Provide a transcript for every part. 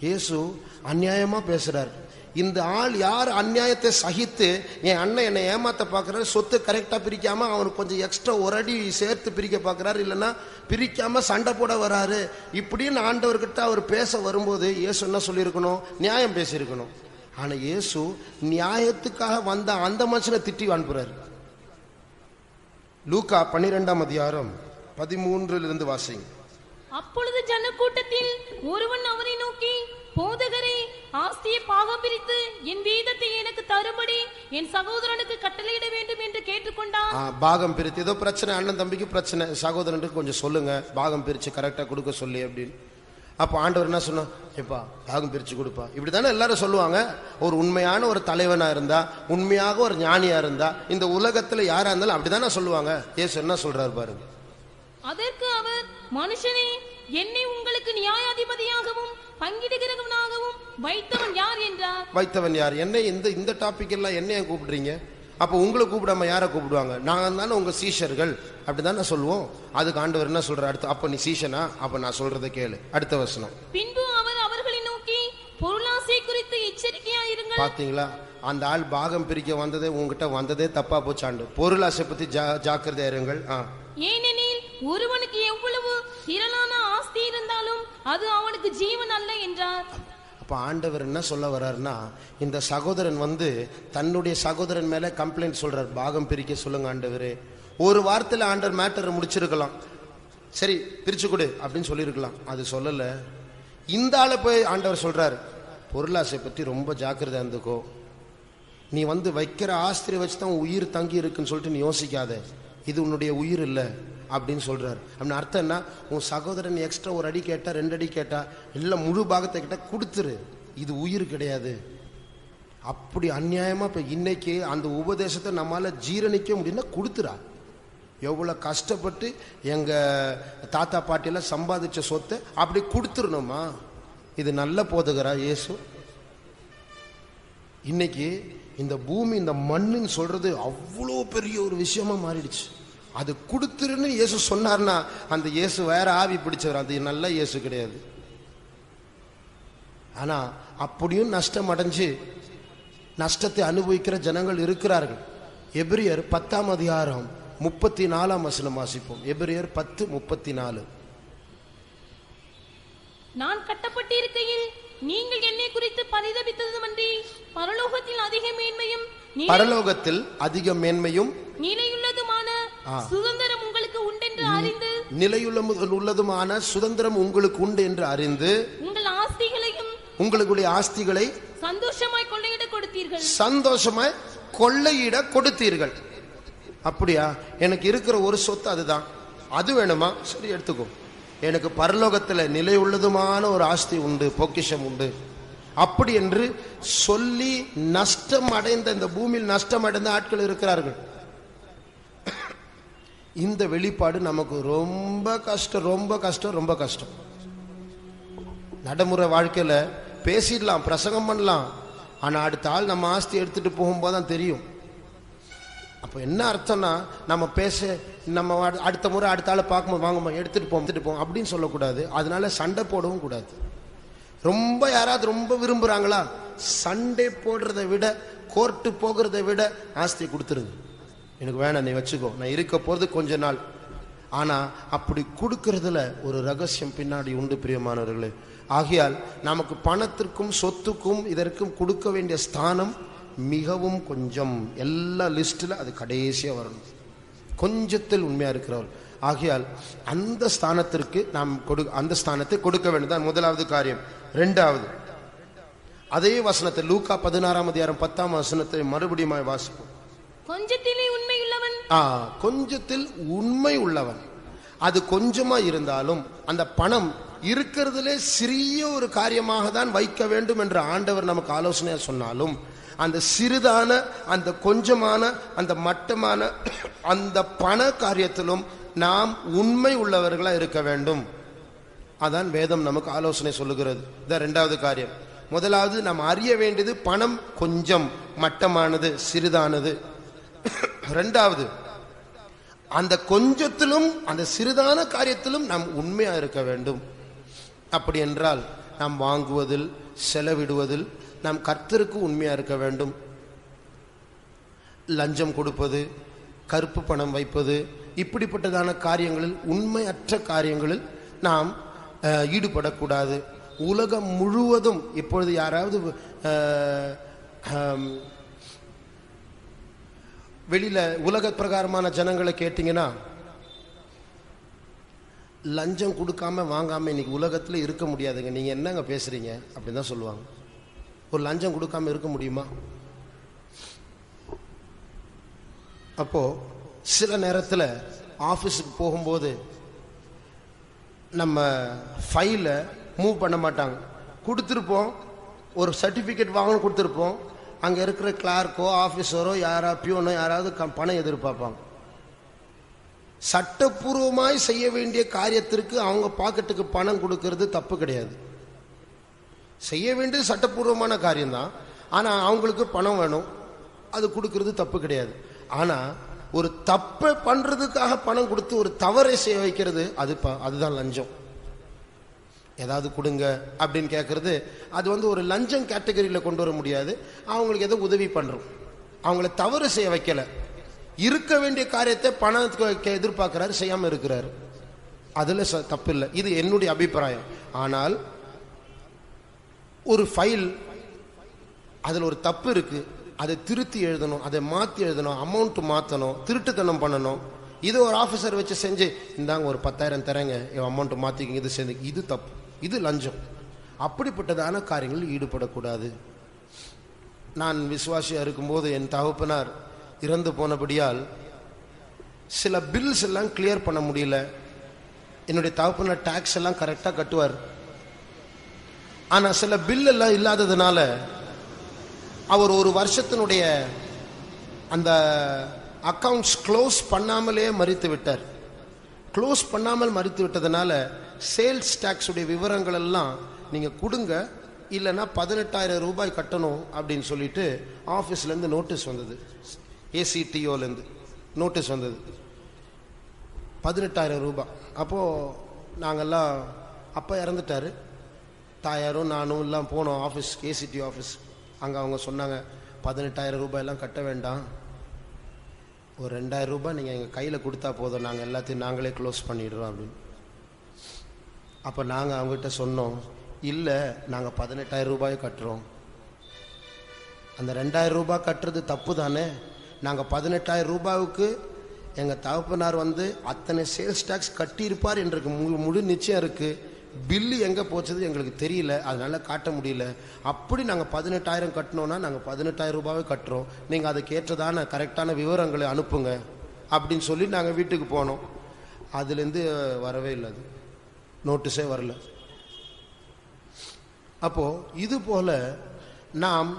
இயேசு அநியாயமா பேசுறார் இந்த ஆள் யார் அநியாயத்தை சகித்து என் அண்ணன் என்னை ஏமாத்த பார்க்கறாரு சொத்து கரெக்டா பிரிக்காம அவனுக்கு கொஞ்சம் எக்ஸ்ட்ரா ஒரு அடி சேர்த்து பிரிக்க பார்க்கறாரு இல்லைன்னா பிரிக்காம சண்டை போட வராரு இப்படின்னு ஆண்டவர்கிட்ட அவர் பேச வரும்போது இயேசு என்ன சொல்லியிருக்கணும் நியாயம் பேசியிருக்கணும் ஆனா இயேசு நியாயத்துக்காக வந்த அந்த மனுஷனை திட்டி அனுப்புறாரு லூக்கா பன்னிரெண்டாம் அதிகாரம் பதிமூன்றிலிருந்து இருந்து வாசிங்க அப்பொழுது ஜனக்கூட்டத்தில் ஒருவன் அவரை நோக்கி போதகரே ஆஸ்தியை பாகம் பிரித்து என் வீதத்தை எனக்கு தரும்படி என் சகோதரனுக்கு கட்டளையிட வேண்டும் என்று கேட்டுக்கொண்டான் ஆ, பாகம் பிரித்து ஏதோ பிரச்சனை அண்ணன் தம்பிக்கு பிரச்சனை சகோதரனுக்கு கொஞ்சம் சொல்லுங்க பாகம் பிரிச்சு கரெக்டா கொடுக்க சொல்லி அப்படின்னு அப்போ ஆண்டவர் என்ன சொன்னா ஏப்பா பாகம் பிரிச்சு கொடுப்பா இப்படித்தானே எல்லாரும் சொல்லுவாங்க ஒரு உண்மையான ஒரு தலைவனா இருந்தா உண்மையாக ஒரு ஞானியா இருந்தா இந்த உலகத்துல யாரா இருந்தாலும் அப்படிதானே சொல்லுவாங்க ஏசு என்ன சொல்றாரு பாருங்க அதற்கு அவர் மனுஷனே என்னை உங்களுக்கு நியாயாதிபதியாகவும் பங்கிடுகிறவனாகவும் வைத்தவன் யார் என்றார் வைத்தவன் யார் என்ன இந்த இந்த டாபிக் எல்லாம் என்ன ஏன் கூப்பிடுறீங்க அப்போ உங்களை கூப்பிடாம யாரை கூப்பிடுவாங்க நான் தானே உங்க சீஷர்கள் அப்படிதானே சொல்லுவோம் அதுக்கு ஆண்டவர் என்ன சொல்ற அடுத்து அப்ப நீ சீஷனா அப்ப நான் சொல்றதை கேளு அடுத்த வசனம் பின்பு அவர் அவர்களை நோக்கி பொருளாசை குறித்து எச்சரிக்கையாயிருங்கள் பாத்தீங்களா அந்த ஆள் பாகம் பிரிக்க வந்ததே உங்ககிட்ட வந்ததே தப்பா போச்சாண்டு பொருள் ஆசை பத்தி ஜா ஜாக்கிரதையா இருங்கள் ஆ ஏனெனில் ஒருவனுக்கு எவ்வளவு திரளான ஆஸ்தி இருந்தாலும் அது அவனுக்கு ஜீவன் அல்ல என்றார் அப்ப ஆண்டவர் என்ன சொல்ல வர்றாருன்னா இந்த சகோதரன் வந்து தன்னுடைய சகோதரன் மேல கம்ப்ளைண்ட் சொல்றார் பாகம் பிரிக்க சொல்லுங்க ஆண்டவரே ஒரு வாரத்துல ஆண்டவர் மேட்டரை முடிச்சிருக்கலாம் சரி பிரிச்சு கொடு அப்படின்னு சொல்லியிருக்கலாம் அது சொல்லல இந்த ஆளை போய் ஆண்டவர் சொல்றாரு பொருளாசை பத்தி ரொம்ப ஜாக்கிரதையா இருந்துக்கோ நீ வந்து வைக்கிற ஆஸ்திரியை வச்சு தான் உன் உயிர் தங்கி இருக்குன்னு சொல்லிட்டு நீ யோசிக்காத இது உன்னுடைய உயிர் இல்லை அப்படின்னு சொல்றாரு அப்படின்னு அர்த்தம் என்ன உன் சகோதரன் எக்ஸ்ட்ரா ஒரு அடி கேட்டா ரெண்டு அடி கேட்டா இல்லை முழு பாகத்தை கேட்டா கொடுத்துரு இது உயிர் கிடையாது அப்படி அநியாயமா இப்ப இன்னைக்கு அந்த உபதேசத்தை நம்மால ஜீரணிக்க முடியும்னா கொடுத்துறா எவ்வளவு கஷ்டப்பட்டு எங்க தாத்தா பாட்டியெல்லாம் சம்பாதிச்ச சொத்தை அப்படி கொடுத்துடணுமா இது நல்ல போதுகிறா இயேசு இன்னைக்கு இந்த பூமி இந்த மண்ணுன்னு சொல்றது அவ்வளோ பெரிய ஒரு விஷயமா மாறிடுச்சு அது கொடுத்துருன்னு இயேசு சொன்னார்னா அந்த இயேசு வேற ஆவி பிடிச்சவர் அது நல்ல இயேசு கிடையாது ஆனா அப்படியும் நஷ்டம் அடைஞ்சு நஷ்டத்தை அனுபவிக்கிற ஜனங்கள் இருக்கிறார்கள் எபிரியர் பத்தாம் அதிகாரம் முப்பத்தி நாலாம் வசனம் வாசிப்போம் எபிரியர் பத்து முப்பத்தி நாலு நான் கட்டப்பட்டிருக்கையில் நீங்கள் என்னை குறித்து பரிதபித்ததுமன்றி பரலோகத்தில் அதிக மேன்மையும் நிலை- பரலோகத்தில் அதிக மேன்மையும் நிலையுள்ளதுமான ஆ. சுதந்திரம் உங்களுக்கு உண்டென்று அறிந்து நிலையுள்ள உள்ளதுமான சுதந்திரம் உங்களுக்கு உண்டு என்று அறிந்து உங்கள் ஆஸ்திகளையும் உங்களுடைய ஆஸ்திகளை சந்தோஷமாய் கொள்ளையிட கொடுத்தீர்கள் சந்தோஷமாய் கொள்ளையிட கொடுத்தீர்கள் அப்படியா எனக்கு இருக்கிற ஒரு சொத்து அதுதான் அது வேணுமா சரி எடுத்துக்கோ எனக்கு பரலோகத்துல நிலை உள்ளதுமான ஒரு ஆஸ்தி உண்டு பொக்கிஷம் உண்டு அப்படி என்று சொல்லி நஷ்டம் அடைந்த இந்த பூமியில் நஷ்டம் அடைந்த ஆட்கள் இருக்கிறார்கள் இந்த வெளிப்பாடு நமக்கு ரொம்ப கஷ்டம் ரொம்ப கஷ்டம் ரொம்ப கஷ்டம் நடைமுறை வாழ்க்கையில பேசிடலாம் பிரசங்கம் பண்ணலாம் ஆனா அடுத்த ஆள் நம்ம ஆஸ்தி எடுத்துட்டு போகும்போது தான் தெரியும் அப்போ என்ன அர்த்தம்னா நம்ம பேச நம்ம அடு- அடுத்த முறை அடுத்த ஆளை பார்க்கும்போது வாங்கம்மா எடுத்துட்டு போவோம் எடுத்துட்டு போவோம் அப்படின்னு சொல்லக்கூடாது அதனால சண்டை போடவும் கூடாது ரொம்ப யாராவது ரொம்ப விரும்புறாங்களா சண்டை போடுறதை விட கோர்ட்டு போகிறதை விட ஆஸ்தியை கொடுத்துருங்க எனக்கு வேணாம் நீ வச்சுக்கோ நான் இருக்க போறது கொஞ்ச நாள் ஆனா அப்படி கொடுக்கறதுல ஒரு ரகசியம் பின்னாடி உண்டு பிரியமானவர்களே ஆகையால் நமக்கு பணத்திற்கும் சொத்துக்கும் இதற்கும் கொடுக்க வேண்டிய ஸ்தானம் மிகவும் கொஞ்சம் எல்லா லிஸ்ட்ல அது கடைசியா வரணும் கொஞ்சத்தில் உண்மையா இருக்கிறவர் ஆகையால் அந்த ஸ்தானத்திற்கு நாம் கொடு அந்த ஸ்தானத்தை கொடுக்க வேண்டியதான் முதலாவது காரியம் ரெண்டாவது அதே வசனத்தை லூக்கா பதினாறாம் அதிகாரம் பத்தாம் வசனத்தை மறுபடியும் வாசிப்போம் கொஞ்சத்திலே உண்மையுள்ளவன் ஆ கொஞ்சத்தில் உண்மை உள்ளவன் அது கொஞ்சமா இருந்தாலும் அந்த பணம் இருக்கிறதுலே சிறிய ஒரு காரியமாக தான் வைக்க வேண்டும் என்று ஆண்டவர் நமக்கு ஆலோசனையா சொன்னாலும் அந்த சிறிதான அந்த கொஞ்சமான அந்த மட்டமான அந்த பண காரியத்திலும் நாம் உண்மை உள்ளவர்களா இருக்க வேண்டும் அதான் வேதம் நமக்கு ஆலோசனை சொல்லுகிறது இதான் ரெண்டாவது காரியம் முதலாவது நாம் அறிய வேண்டியது பணம் கொஞ்சம் மட்டமானது சிறிதானது ரெண்டாவது அந்த கொஞ்சத்திலும் அந்த சிறிதான காரியத்திலும் நாம் உண்மையா இருக்க வேண்டும் அப்படி என்றால் நாம் வாங்குவதில் செலவிடுவதில் நாம் கர்த்தருக்கு உண்மையா இருக்க வேண்டும் லஞ்சம் கொடுப்பது கருப்பு பணம் வைப்பது இப்படிப்பட்டதான காரியங்களில் உண்மையற்ற காரியங்களில் நாம் அஹ், ஈடுபடக்கூடாது உலகம் முழுவதும் இப்பொழுது யாராவது அஹ், ஹம், வெளியில உலக பிரகாரமான ஜனங்களை கேட்டீங்கன்னா லஞ்சம் கொடுக்காம வாங்காம இன்னைக்கு உலகத்துல இருக்க முடியாதுங்க நீங்க என்னங்க பேசுறீங்க அப்படின்னு தான் சொல்லுவாங்க ஒரு லஞ்சம் கொடுக்காம இருக்க முடியுமா அப்போ சில நேரத்தில் ஆஃபீஸுக்கு போகும்போது நம்ம ஃபைலை மூவ் பண்ண மாட்டாங்க கொடுத்துருப்போம் ஒரு சர்டிஃபிகேட் வாங்கணும் கொடுத்துருப்போம் அங்கே இருக்கிற கிளார்க்கோ ஆஃபீஸரோ யாரா பியூனோ யாராவது க- பணம் எதிர்பார்ப்பாங்க சட்டப்பூர்வமாய் செய்ய வேண்டிய காரியத்திற்கு அவங்க பாக்கெட்டுக்கு பணம் கொடுக்கறது தப்பு கிடையாது செய்ய வேண்டியது சட்டப்பூர்வமான காரியம்தான் ஆனால் அவங்களுக்கு பணம் வேணும் அது கொடுக்கறது தப்பு கிடையாது ஆனால் ஒரு தப்பை பண்ணுறதுக்காக பணம் கொடுத்து ஒரு தவறை செய்ய வைக்கிறது அது ப- அதுதான் லஞ்சம் ஏதாவது கொடுங்க அப்படின்னு கேட்கறது அது வந்து ஒரு லஞ்சம் கேட்டகரியில் கொண்டு வர முடியாது அவங்களுக்கு ஏதோ உதவி பண்ணுறோம் அவங்கள தவறு செய்ய வைக்கல இருக்க வேண்டிய காரியத்தை பணத்துக்கு எதிர்பார்க்கிறாரு செய்யாமல் இருக்கிறாரு அதில் தப்பு இல்லை இது என்னுடைய அபிப்பிராயம் ஆனால் ஒரு ஃபைல் அதில் ஒரு தப்பு இருக்கு அதை திருத்தி எழுதணும் அதை மாற்றி எழுதணும் அமௌண்ட் மாற்றணும் திருட்டுத்தனம் பண்ணணும் இது ஒரு ஆஃபீஸர் வச்சு செஞ்சு இந்தாங்க ஒரு பத்தாயிரம் தரேங்க அமௌண்ட் மாற்றிக்கிங்க இது செஞ்சு இது தப்பு இது லஞ்சம் அப்படிப்பட்டதான காரியங்களில் ஈடுபடக்கூடாது நான் விசுவாசியாக இருக்கும்போது என் தகப்பனார் இறந்து போனபடியால் சில பில்ஸ் எல்லாம் கிளியர் பண்ண முடியல என்னுடைய தகப்பனார் டேக்ஸ் எல்லாம் கரெக்டாக கட்டுவார் ஆனா சில பில் எல்லாம் இல்லாததுனால அவர் ஒரு வருஷத்தினுடைய அந்த அக்கவுண்ட்ஸ் க்ளோஸ் பண்ணாமலே மறித்து விட்டார் க்ளோஸ் பண்ணாமல் மறித்து விட்டதுனால சேல்ஸ் டேக்ஸ் உடைய விவரங்கள் எல்லாம் நீங்க கொடுங்க இல்லைன்னா பதினெட்டாயிரம் ரூபாய் கட்டணும் அப்படின்னு சொல்லிட்டு ஆஃபீஸ்லேருந்து நோட்டீஸ் வந்தது ஏசிடிஓலேருந்து நோட்டீஸ் வந்தது பதினெட்டாயிரம் ரூபாய் அப்போது நாங்கெல்லாம் அப்பா இறந்துட்டாரு தாயாரும் நானும் எல்லாம் போனோம் ஆஃபீஸ் ஏசிடி ஆஃபீஸ் அங்கே அவங்க சொன்னாங்க பதினெட்டாயிரம் ரூபாயெல்லாம் கட்ட வேண்டாம் ஒரு ரெண்டாயிரம் ரூபாய் நீங்கள் எங்கள் கையில் கொடுத்தா போதும் நாங்கள் எல்லாத்தையும் நாங்களே க்ளோஸ் பண்ணிடுறோம் அப்படின்னு அப்போ நாங்கள் அவங்ககிட்ட சொன்னோம் இல்லை நாங்கள் பதினெட்டாயிரம் ரூபாய் கட்டுறோம் அந்த ரெண்டாயிரம் ரூபாய் கட்டுறது தப்பு தானே நாங்கள் பதினெட்டாயிரம் ரூபாய்க்கு எங்கள் தகப்பனார் வந்து அத்தனை சேல்ஸ் டேக்ஸ் கட்டியிருப்பார் எங்களுக்கு முழு முழு நிச்சயம் இருக்குது பில்லு எங்கே போச்சது எங்களுக்கு தெரியல அதனால காட்ட முடியல அப்படி நாங்கள் பதினெட்டாயிரம் கட்டினோன்னா நாங்கள் பதினெட்டாயிரம் ரூபாவே கட்டுறோம் நீங்கள் அதுக்கு ஏற்றதான கரெக்டான விவரங்களை அனுப்புங்க அப்படின்னு சொல்லி நாங்கள் வீட்டுக்கு போனோம் அதுலேருந்து வரவே இல்லை அது நோட்டீஸே வரல அப்போ இது போல நாம்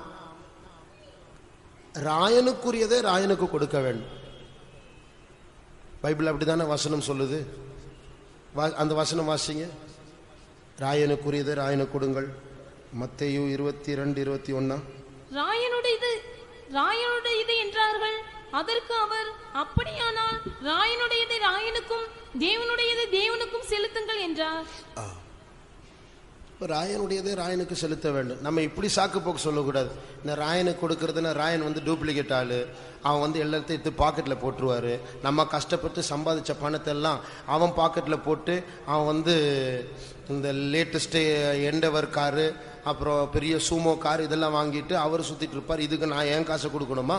ராயனுக்குரியதை ராயனுக்கு கொடுக்க வேண்டும் பைபிள் அப்படிதானே வசனம் சொல்லுது வா- அந்த வசனம் வாசிங்க ராயனுக்குரியதை ராயனுக்கு கொடுங்கள் மத்தேயு இருபத்தி ரெண்டு இருபத்தி ஒன்னா ராயனுடையது ராயனுடையது என்றார்கள் அதற்கு அவர் அப்படியானால் ராயனுடையதை ராயனுக்கும் தேவனுடையதை தேவனுக்கும் செலுத்துங்கள் என்றார் இப்போ ராயனுடையதே ராயனுக்கு செலுத்த வேண்டும் நம்ம இப்படி சாக்கு போக்கு சொல்லக்கூடாது இந்த ராயனுக்கு கொடுக்கறதுன்னா ராயன் வந்து டூப்ளிகேட் ஆளு அவன் வந்து எல்லாத்தையும் எடுத்து பாக்கெட்டில் போட்டுருவாரு நம்ம கஷ்டப்பட்டு சம்பாதிச்ச பணத்தை எல்லாம் அவன் பாக்கெட்டில் போட்டு அவன் வந்து இந்த லேட்டஸ்ட்டு எண்டவர் காரு அப்புறம் பெரிய சூமோ கார் இதெல்லாம் வாங்கிட்டு அவர் சுற்றிட்டு இருப்பார் இதுக்கு நான் ஏன் காசை கொடுக்கணுமா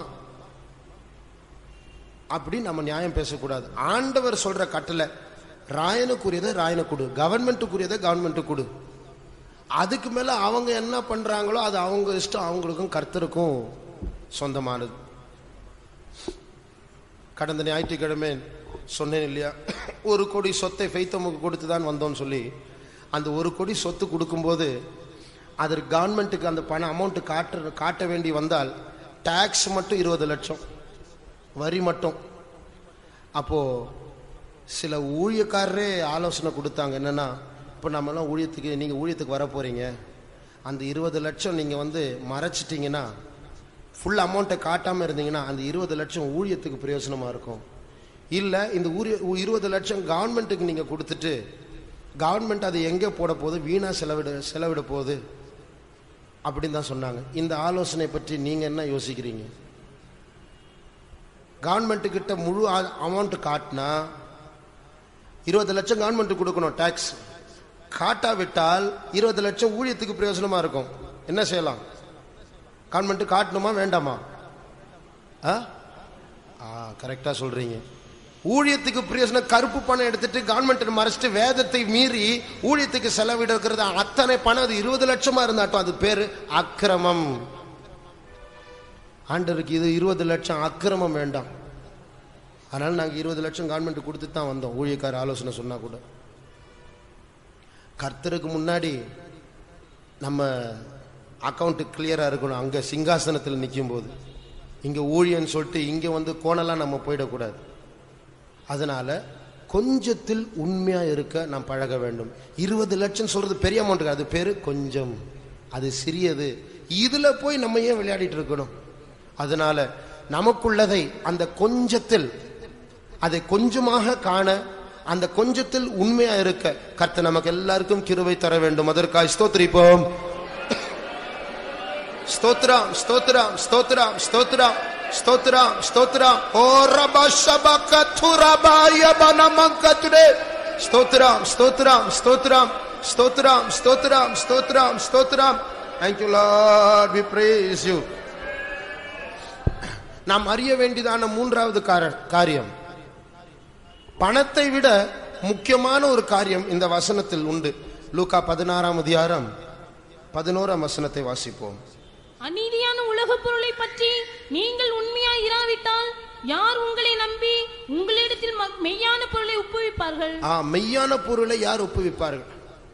அப்படி நம்ம நியாயம் பேசக்கூடாது ஆண்டவர் சொல்ற கட்டளை ராயனுக்குரியதை ராயனு கொடு கவர்மெண்ட்டுக்குரியதை கவர்மெண்ட்டு கொடு அதுக்கு மேல அவங்க என்ன பண்றாங்களோ அது அவங்க இஷ்டம் அவங்களுக்கும் கர்த்தருக்கும் சொந்தமானது கடந்த ஞாயிற்றுக்கிழமை சொன்னேன் இல்லையா ஒரு கோடி சொத்தை ஃபெய்த்தமுக்கு கொடுத்து தான் வந்தோம்னு சொல்லி அந்த ஒரு கோடி சொத்து கொடுக்கும்போது அதற்கு கவர்மெண்ட்டுக்கு அந்த பண அமௌண்ட் காட்ட காட்ட வேண்டி வந்தால் டேக்ஸ் மட்டும் இருபது லட்சம் வரி மட்டும் அப்போ சில ஊழியக்காரரே ஆலோசனை கொடுத்தாங்க என்னன்னா இப்போ நம்மலாம் ஊழியத்துக்கு நீங்கள் ஊழியத்துக்கு வர போறீங்க அந்த இருபது லட்சம் நீங்கள் வந்து மறைச்சிட்டிங்கன்னா ஃபுல் அமௌண்ட்டை காட்டாமல் இருந்தீங்கன்னா அந்த இருபது லட்சம் ஊழியத்துக்கு பிரயோஜனமாக இருக்கும் இல்லை இந்த ஊழிய இருபது லட்சம் கவர்மெண்ட்டுக்கு நீங்கள் கொடுத்துட்டு கவர்மெண்ட் அது எங்கே போட போகுது வீணாக செலவிட செலவிட போகுது அப்படின்னு தான் சொன்னாங்க இந்த ஆலோசனை பற்றி நீங்க என்ன யோசிக்கிறீங்க கவர்மெண்ட் கிட்ட முழு அமௌண்ட் காட்டினா இருபது லட்சம் கவர்மெண்ட் கொடுக்கணும் டாக்ஸ் காட்டாவிட்டால் இருபது லட்சம் ஊழியத்துக்கு பிரயோஜனமா இருக்கும் என்ன செய்யலாம் கவர்மெண்ட் காட்டணுமா வேண்டாமா ஆ ஆ கரெக்டாக சொல்றீங்க ஊழியத்துக்கு பிரயோஜனம் கருப்பு பணம் எடுத்துட்டு கவர்மெண்ட் மறைச்சிட்டு வேதத்தை மீறி ஊழியத்துக்கு செலவிடுறது அத்தனை பணம் அது இருபது லட்சமா இருந்தாட்டும் அது பேரு அக்கிரமம் ஆண்டருக்கு இது இருபது லட்சம் அக்கிரமம் வேண்டாம் அதனால நாங்கள் இருபது லட்சம் கவர்மெண்ட் கொடுத்துட்டு தான் வந்தோம் ஊழியக்கார ஆலோசனை சொன்னா கூட கர்த்தருக்கு முன்னாடி நம்ம அக்கௌண்ட் கிளியரா இருக்கணும் அங்க சிங்காசனத்தில் நிற்கும் போது இங்க ஊழியன்னு சொல்லிட்டு இங்க வந்து கோணலாம் நம்ம போயிடக்கூடாது அதனால கொஞ்சத்தில் உண்மையா இருக்க நாம் பழக வேண்டும் இருபது லட்சம் சொல்றது பெரிய அமௌண்ட் அது பேரு கொஞ்சம் அது சிறியது இதுல போய் நம்ம ஏன் விளையாடிட்டு இருக்கணும் அதனால நமக்குள்ளதை அந்த கொஞ்சத்தில் அதை கொஞ்சமாக காண அந்த கொஞ்சத்தில் உண்மையா இருக்க கர்த்தர் நமக்கு எல்லாருக்கும் கிருபை தர வேண்டும் அதற்காக ஸ்தோத்திரிப்போம் ஸ்தோத்ரம் ஸ்தோத்ரம் ஸ்தோத்ரம் ஸ்தோத்ரம் ஸ்தோத்ரம் ஸ்தோத்ரம் ஓ ரப ஷபக துரபாய பனமங்கத்துடே ஸ்தோத்ரம் ஸ்தோத்ரம் ஸ்தோத்ரம் ஸ்தோத்ரம் ஸ்தோத்ரம் ஸ்தோத்ரம் ஸ்தோத்ரம் thank you lord we praise you நாம் அறிய வேண்டியதான மூன்றாவது கார- காரியம் பணத்தை விட முக்கியமான ஒரு காரியம் இந்த வசனத்தில் உண்டு லூக்கா பதினாறாம் அதிகாரம் பதினோராம் வசனத்தை வாசிப்போம் அநீதியான உலகப் பொருளை பற்றி நீங்கள் உண்மையாய் இராவிட்டால் யார் உங்களை நம்பி உங்களிடத்தில் ம- மெய்யான பொருளை ஒப்புவிப்பார்கள் ஆ மெய்யான பொருளை யார் ஒப்புவிப்பார்கள்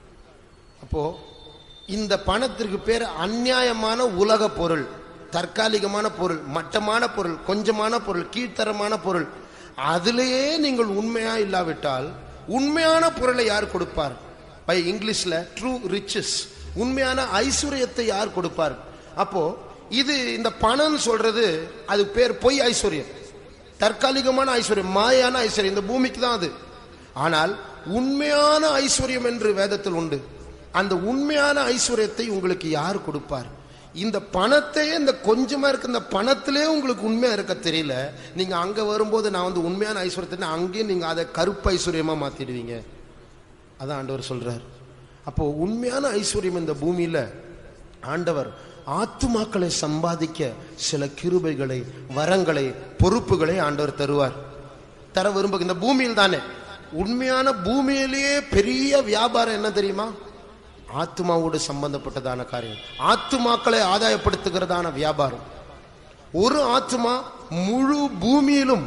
அப்போ இந்த பணத்திற்கு பேர் அநியாயமான உலக பொருள் தற்காலிகமான பொருள் மட்டமான பொருள் கொஞ்சமான பொருள் கீழ்த்தரமான பொருள் அதிலேயே நீங்கள் உண்மையா இல்லாவிட்டால் உண்மையான பொருளை யார் கொடுப்பார் பை இங்கிலீஷ்ல ட்ரூ ரிச்சஸ் உண்மையான ஐஸ்வர்யத்தை யார் கொடுப்பார் அப்போ இது இந்த பணம் சொல்றது அது பேர் பொய் ஐஸ்வர்யம் தற்காலிகமான ஐஸ்வர்யம் மாயான ஐஸ்வர்யம் இந்த பூமிக்கு தான் அது ஆனால் உண்மையான ஐஸ்வர்யம் என்று வேதத்தில் உண்டு அந்த உண்மையான ஐஸ்வர்யத்தை உங்களுக்கு யார் கொடுப்பார் இந்த பணத்தை இந்த கொஞ்சமா இருக்க இந்த பணத்திலே உங்களுக்கு உண்மையா இருக்க தெரியல நீங்க அங்க வரும்போது நான் வந்து உண்மையான ஐஸ்வர்யத்தை அங்கேயே நீங்க அதை கருப்பு ஐஸ்வர்யமா மாத்திடுவீங்க அதான் ஆண்டவர் சொல்றார் அப்போ உண்மையான ஐஸ்வர்யம் இந்த பூமியில ஆண்டவர் ஆத்துமாக்களை சம்பாதிக்க சில கிருபைகளை வரங்களை பொறுப்புகளை ஆண்டவர் தருவார் தர விரும்ப இந்த பூமியில் தானே உண்மையான பூமியிலேயே பெரிய வியாபாரம் என்ன தெரியுமா ஆத்துமாவோடு சம்பந்தப்பட்டதான காரியம் ஆத்துமாக்களை ஆதாயப்படுத்துகிறதான வியாபாரம் ஒரு ஆத்துமா முழு பூமியிலும்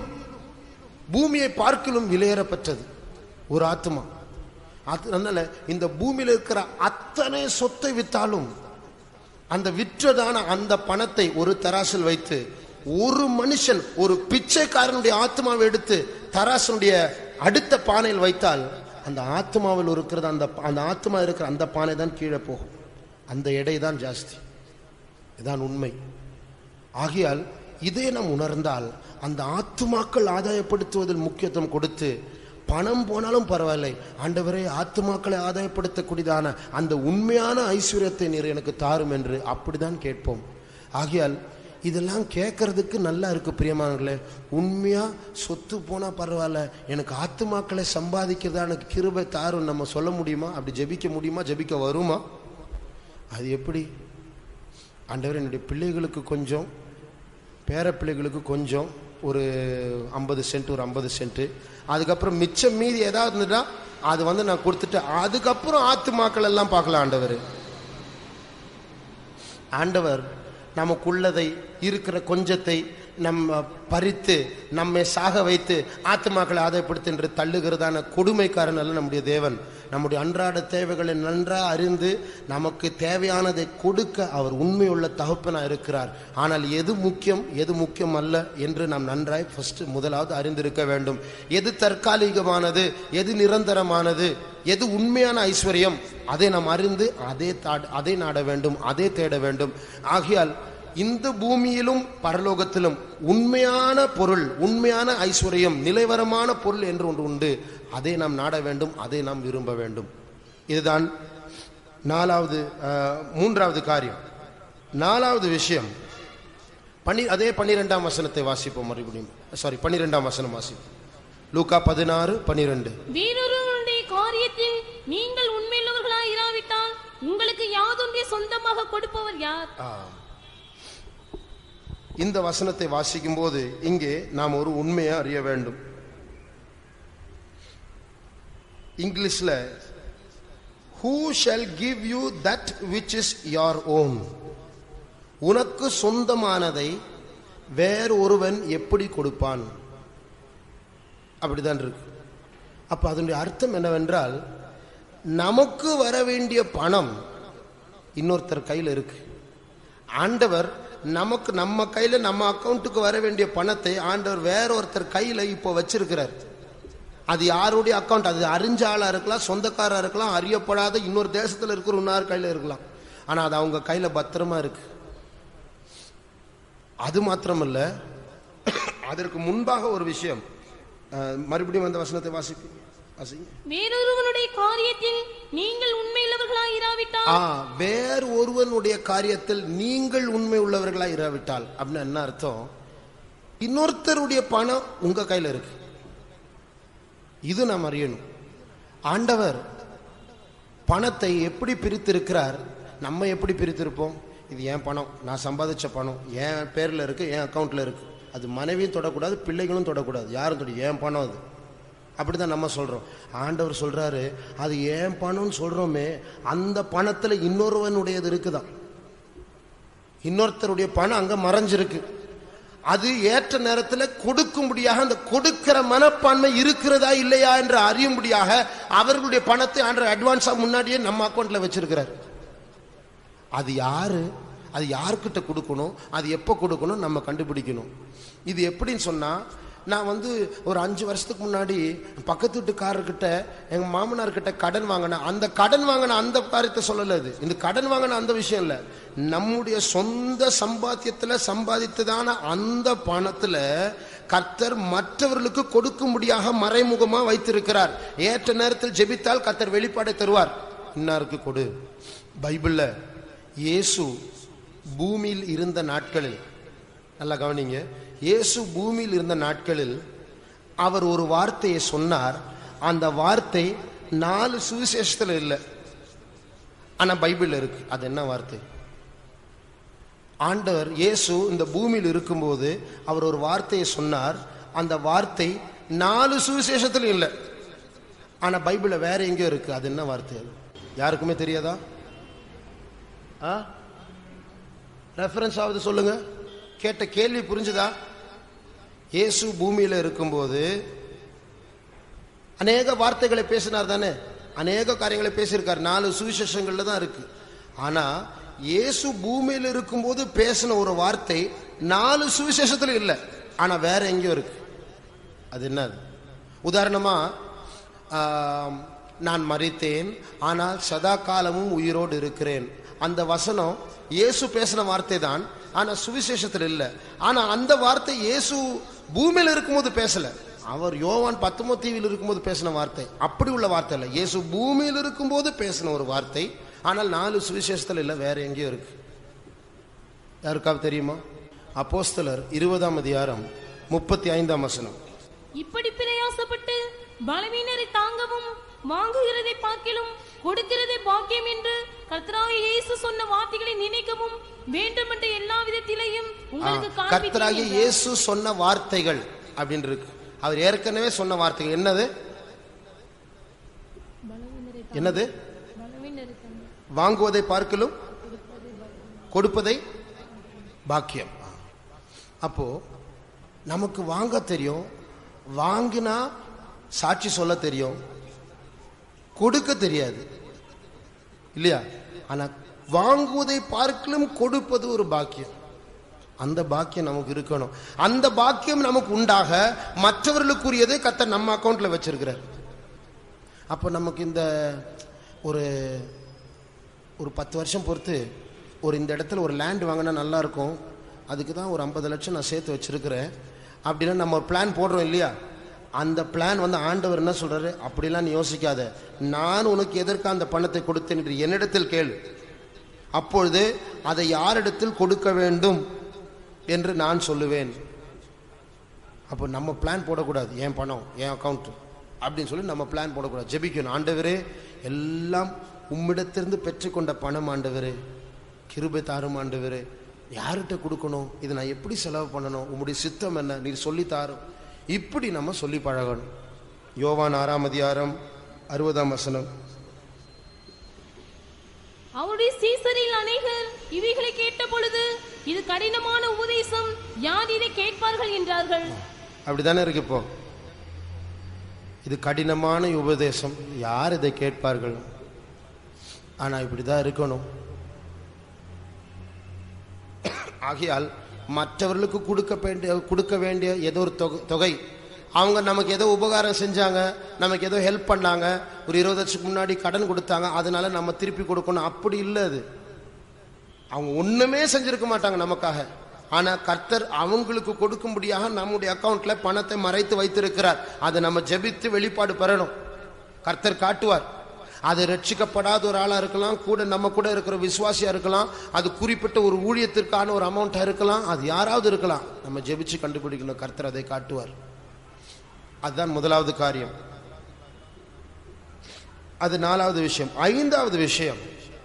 பூமியை பார்க்கிலும் விலையேறப்பட்டது ஒரு ஆத்துமா அது- அதனால இந்த பூமியில இருக்கிற அத்தனை சொத்தை வித்தாலும் அந்த விற்றதான அந்த பணத்தை ஒரு தராசில் வைத்து ஒரு மனுஷன் ஒரு பிச்சைக்காரனுடைய ஆத்மாவை எடுத்து தராசனுடைய அடுத்த பானையில் வைத்தால் அந்த ஆத்மாவில் இருக்கிறது அந்த அந்த ஆத்மா இருக்கிற அந்த பானை தான் கீழே போகும் அந்த எடை தான் ஜாஸ்தி இதான் உண்மை ஆகையால் இதை நாம் உணர்ந்தால் அந்த ஆத்துமாக்கள் ஆதாயப்படுத்துவதில் முக்கியத்துவம் கொடுத்து பணம் போனாலும் பரவாயில்லை ஆண்டவரே ஆத்துமாக்களை ஆதாயப்படுத்தக்கூடியதான அந்த உண்மையான ஐஸ்வர்யத்தை நீர் எனக்கு தாரும் என்று அப்படிதான் கேட்போம் ஆகையால் இதெல்லாம் கேட்கறதுக்கு நல்லா இருக்கு பிரியமானங்களே உண்மையா சொத்து போனா பரவாயில்ல எனக்கு ஆத்துமாக்களை சம்பாதிக்கிறதா எனக்கு கிருபை தாரும் நம்ம சொல்ல முடியுமா அப்படி ஜெபிக்க முடியுமா ஜெபிக்க வருமா அது எப்படி ஆண்டவர் என்னுடைய பிள்ளைகளுக்கு கொஞ்சம் பேர பிள்ளைகளுக்கு கொஞ்சம் ஒரு ஐம்பது சென்ட் ஒரு ஐம்பது சென்ட் அதுக்கப்புறம் மிச்சம் மீதி ஏதாவது இருந்துட்டா அது வந்து நான் கொடுத்துட்டு அதுக்கப்புறம் ஆத்துமாக்கள் எல்லாம் பார்க்கலாம் ஆண்டவர் ஆண்டவர் நமக்குள்ளதை இருக்கிற கொஞ்சத்தை நம்ம பறித்து நம்மை சாக வைத்து ஆத்துமாக்களை ஆதாயப்படுத்து என்று தள்ளுகிறதான கொடுமைக்காரன் அல்ல நம்முடைய தேவன் நம்முடைய அன்றாட தேவைகளை நன்றாக அறிந்து நமக்கு தேவையானதை கொடுக்க அவர் உண்மையுள்ள தகப்பனா இருக்கிறார் ஆனால் எது முக்கியம் எது முக்கியம் அல்ல என்று நாம் நன்றாய் ஃபர்ஸ்ட் முதலாவது அறிந்திருக்க வேண்டும் எது தற்காலிகமானது எது நிரந்தரமானது எது உண்மையான ஐஸ்வர்யம் அதை நாம் அறிந்து அதே தாட் அதை நாட வேண்டும் அதை தேட வேண்டும் ஆகையால் இந்த பூமியிலும் பரலோகத்திலும் உண்மையான பொருள் உண்மையான ஐஸ்வர்யம் நிலைவரமான பொருள் என்று ஒன்று உண்டு அதை நாம் நாட வேண்டும் அதை நாம் விரும்ப வேண்டும் இதுதான் நாலாவது அஹ், மூன்றாவது காரியம் நாலாவது விஷயம் பனி அதே பன்னிரெண்டாம் வசனத்தை வாசிப்போம் மறுபடியும் சாரி பன்னிரெண்டாம் வசனம் வாசிப்போம் லூக்கா பதினாறு பன்னிரெண்டு வேறொருவருடைய காரியத்தில் நீங்கள் உண்மையுள்ளவர்களாய் இராவிட்டால் உங்களுக்கு யாதொன்றை சொந்தமாக கொடுப்பவர் யார் இந்த வசனத்தை வாசிக்கும் போது இங்கே நாம் ஒரு உண்மையை அறிய வேண்டும் இங்கிலீஷ்ல who shall give you that which is யார் ஓன் உனக்கு சொந்தமானதை வேறு ஒருவன் எப்படி கொடுப்பான் அப்படிதான் இருக்கு அப்ப அதனுடைய அர்த்தம் என்னவென்றால் நமக்கு வர வேண்டிய பணம் இன்னொருத்தர் கையில் இருக்கு ஆண்டவர் நமக்கு நம்ம கையில நம்ம அக்கௌண்ட்டுக்கு வர வேண்டிய பணத்தை ஆண்டவர் வேற ஒருத்தர் கையில இப்போ வச்சிருக்கிறார் அது யாருடைய அக்கௌண்ட் அது அறிஞ்ச ஆளா இருக்கலாம் சொந்தக்காரா இருக்கலாம் அறியப்படாத இன்னொரு தேசத்துல இருக்கிற இன்னொரு கையில இருக்கலாம் ஆனா அது அவங்க கையில பத்திரமா இருக்கு அது மாத்திரமல்ல அதற்கு முன்பாக ஒரு விஷயம் அஹ், மறுபடியும் அந்த வசனத்தை வாசிப்பு வாசிங்க வேறொருவனுடைய காரியத்தில் நீங்கள் உண்மையுள்ளவர்களாய் இராவிட்டால் ஆ வேறு ஒருவனுடைய காரியத்தில் நீங்கள் உண்மை உள்ளவர்களா இராவிட்டால் அப்படின்னு என்ன அர்த்தம் இன்னொருத்தருடைய பணம் உங்க கையில இருக்கு இது நாம் அறியணும் ஆண்டவர் பணத்தை எப்படி பிரித்திருக்கிறார் நம்ம எப்படி பிரித்திருப்போம் இது என் பணம் நான் சம்பாதிச்ச பணம் என் பேர்ல இருக்கு என் அக்கௌண்ட்ல இருக்கு அது மனைவியும் தொடக்கூடாது பிள்ளைகளும் தொடக்கூடாது யாரும் தொட என் பணம் அது அப்படிதான் நம்ம சொல்றோம் ஆண்டவர் சொல்றாரு அது ஏன் பணம்னு சொல்றோமே அந்த பணத்துல இன்னொருவனுடையது இருக்குதான் இன்னொருத்தருடைய பணம் அங்க மறைஞ்சிருக்கு அது ஏற்ற நேரத்துல கொடுக்கும்படியாக அந்த கொடுக்கிற மனப்பான்மை இருக்கிறதா இல்லையா என்று அறியும்படியாக அவர்களுடைய பணத்தை ஆண்டவர் அட்வான்ஸா முன்னாடியே நம்ம அக்கௌண்ட்ல வச்சிருக்கிறார் அது யாரு அது யார்கிட்ட கொடுக்கணும் அது எப்போ கொடுக்கணும் நம்ம கண்டுபிடிக்கணும் இது எப்படின்னு சொன்னா நான் வந்து ஒரு அஞ்சு வருஷத்துக்கு முன்னாடி பக்கத்து வீட்டுக்காரர்கிட்ட எங்க மாமனார் கிட்ட கடன் வாங்கினேன் அந்த கடன் வாங்கின அந்த காரியத்தை சொல்லல இது இந்த கடன் வாங்கின அந்த விஷயம் இல்ல நம்முடைய சொந்த சம்பாத்தியத்துல சம்பாதித்ததான அந்த பணத்துல கர்த்தர் மற்றவர்களுக்கு கொடுக்கும்படியாக மறைமுகமா வைத்திருக்கிறார் ஏற்ற நேரத்தில் ஜெபித்தால் கர்த்தர் வெளிப்பாடை தருவார் இன்னாருக்கு கொடு பைபிள்ல இயேசு பூமியில் இருந்த நாட்களில் நல்லா கவனிங்க இயேசு பூமியில் இருந்த நாட்களில் அவர் ஒரு வார்த்தையை சொன்னார் அந்த வார்த்தை நாலு சுவிசேஷத்துல இல்லை ஆனா பைபிள்ல இருக்கு அது என்ன வார்த்தை ஆண்டவர் இயேசு இந்த பூமியில் இருக்கும்போது அவர் ஒரு வார்த்தையை சொன்னார் அந்த வார்த்தை நாலு சுவிசேஷத்துல இல்லை ஆனா பைபிள்ல வேற எங்கேயோ இருக்கு அது என்ன வார்த்தை அது யாருக்குமே தெரியாதா ஆ ரெஃபரன்ஸ் ஆகுது சொல்லுங்க கேட்ட கேள்வி புரிஞ்சுதா இயேசு பூமியில இருக்கும்போது அநேக வார்த்தைகளை பேசினார் தானே அநேக காரியங்களை பேசியிருக்கார் நாலு சுவிசேஷங்கள்ல தான் இருக்கு ஆனா இயேசு பூமியில இருக்கும்போது பேசின ஒரு வார்த்தை நாலு சுவிசேஷத்துல இல்லை ஆனா வேற எங்கேயோ இருக்கு அது என்னது உதாரணமா ஆம், நான் மறித்தேன் ஆனால் சதா காலமும் உயிரோடு இருக்கிறேன் அந்த வசனம் இயேசு பேசின வார்த்தை தான் ஆனா சுவிசேஷத்தில் இல்லை ஆனா அந்த வார்த்தை இயேசு பூமியில இருக்கும்போது பேசல அவர் யோவான் பத்துமோ தீவில் இருக்கும்போது பேசின வார்த்தை அப்படி உள்ள வார்த்தை இல்லை இயேசு பூமியில் இருக்கும்போது பேசின ஒரு வார்த்தை ஆனால் நாலு சுவிசேஷத்தில் இல்லை வேற எங்கேயோ இருக்கு யாருக்காவது தெரியுமா அப்போஸ்தலர் இருபதாம் அதிகாரம் முப்பத்தி ஐந்தாம் வசனம் இப்படி பிரயாசப்பட்டு பலவீனரை தாங்கவும் வாங்குகிறதை பார்க்கிலும் கொடுக்கிறதை பாக்கியம் என்று கர்த்தராகிய இயேசு சொன்ன வார்த்தைகளை நினைக்கவும் வேண்டும் என்ற எல்லா விதத்திலையும் உங்களுக்கு கர்த்தராகிய காண்பிக்கிறேன் இயேசு சொன்ன வார்த்தைகள் அப்படின்னு இருக்கு அவர் ஏற்கனவே சொன்ன வார்த்தைகள் என்னது என்னது பலவீனரை தாங்க வாங்குவதை பார்க்கலும் கொடுப்பதை பாக்கியம் அப்போ நமக்கு வாங்க தெரியும் வாங்கினா சாட்சி சொல்ல தெரியும் கொடுக்க தெரியாது இல்லையா ஆனா வாங்குவதை பார்க்கலும் கொடுப்பது ஒரு பாக்கியம் அந்த பாக்கியம் நமக்கு இருக்கணும் அந்த பாக்கியம் நமக்கு உண்டாக மற்றவர்களுக்குரியதை கத்த நம்ம அக்கௌண்ட்ல வச்சிருக்கிறார் அப்போ நமக்கு இந்த ஒரு ஒரு பத்து வருஷம் பொறுத்து ஒரு இந்த இடத்துல ஒரு லேண்ட் வாங்கினா நல்லா இருக்கும் அதுக்கு தான் ஒரு ஐம்பது லட்சம் நான் சேர்த்து வச்சிருக்கிறேன் அப்படின்னா நம்ம ஒரு பிளான் போடுறோம் இல்லையா அந்த பிளான் வந்து ஆண்டவர் என்ன சொல்றாரு அப்படிலாம் நீ யோசிக்காத நான் உனக்கு எதற்கு அந்த பணத்தை கொடுத்தேன் என்று என்னிடத்தில் கேளு அப்பொழுது அதை யாரிடத்தில் கொடுக்க வேண்டும் என்று நான் சொல்லுவேன் அப்போ நம்ம பிளான் போடக்கூடாது என் பணம் என் அக்கௌண்ட் அப்படின்னு சொல்லி நம்ம பிளான் போடக்கூடாது ஜெபிக்கணும் ஆண்டவரே எல்லாம் உம்மிடத்திலிருந்து பெற்றுக்கொண்ட பணம் ஆண்டவரே கிருபை தாரும் ஆண்டவரே யார்கிட்ட கொடுக்கணும் இதை நான் எப்படி செலவு பண்ணணும் உம்முடைய சித்தம் என்ன நீர் சொல்லி தாரும் இப்படி நம்ம சொல்லி பழகணும் யோவான் ஆறாம் அதிகாரம் அறுபதாம் வசனம் அவருடைய சீசரில் அநேகர் இவைகளை கேட்ட பொழுது இது கடினமான உபதேசம் யார் இதை கேட்பார்கள் என்றார்கள் அப்படிதானே இருக்கு இப்போ இது கடினமான உபதேசம் யார் இதை கேட்பார்கள் ஆனா இப்படிதான் இருக்கணும் ஆகையால் மற்றவர்களுக்கு கொடுக்க வேண்டிய கொடுக்க வேண்டிய ஏதோ ஒரு தொகை தொகை அவங்க நமக்கு ஏதோ உபகாரம் செஞ்சாங்க நமக்கு ஏதோ ஹெல்ப் பண்ணாங்க ஒரு இருபது வருஷத்துக்கு முன்னாடி கடன் கொடுத்தாங்க அதனால நம்ம திருப்பி கொடுக்கணும் அப்படி இல்லை அது அவங்க ஒண்ணுமே செஞ்சிருக்க மாட்டாங்க நமக்காக ஆனா கர்த்தர் அவங்களுக்கு கொடுக்கும்படியாக நம்முடைய அக்கவுண்ட்ல பணத்தை மறைத்து வைத்திருக்கிறார் அதை நம்ம ஜெபித்து வெளிப்பாடு பெறணும் கர்த்தர் காட்டுவார் அது ரட்சிக்கப்படாத ஒரு ஆளா இருக்கலாம் கூட நம்ம கூட இருக்கிற விசுவாசியா இருக்கலாம் அது குறிப்பிட்ட ஒரு ஊழியத்திற்கான ஒரு அமௌண்ட்டா இருக்கலாம் அது யாராவது இருக்கலாம் நம்ம ஜெபிச்சு கண்டுபிடிக்கணும் கர்த்தர் அதை காட்டுவார் அதுதான் முதலாவது காரியம் அது நாலாவது விஷயம் ஐந்தாவது விஷயம்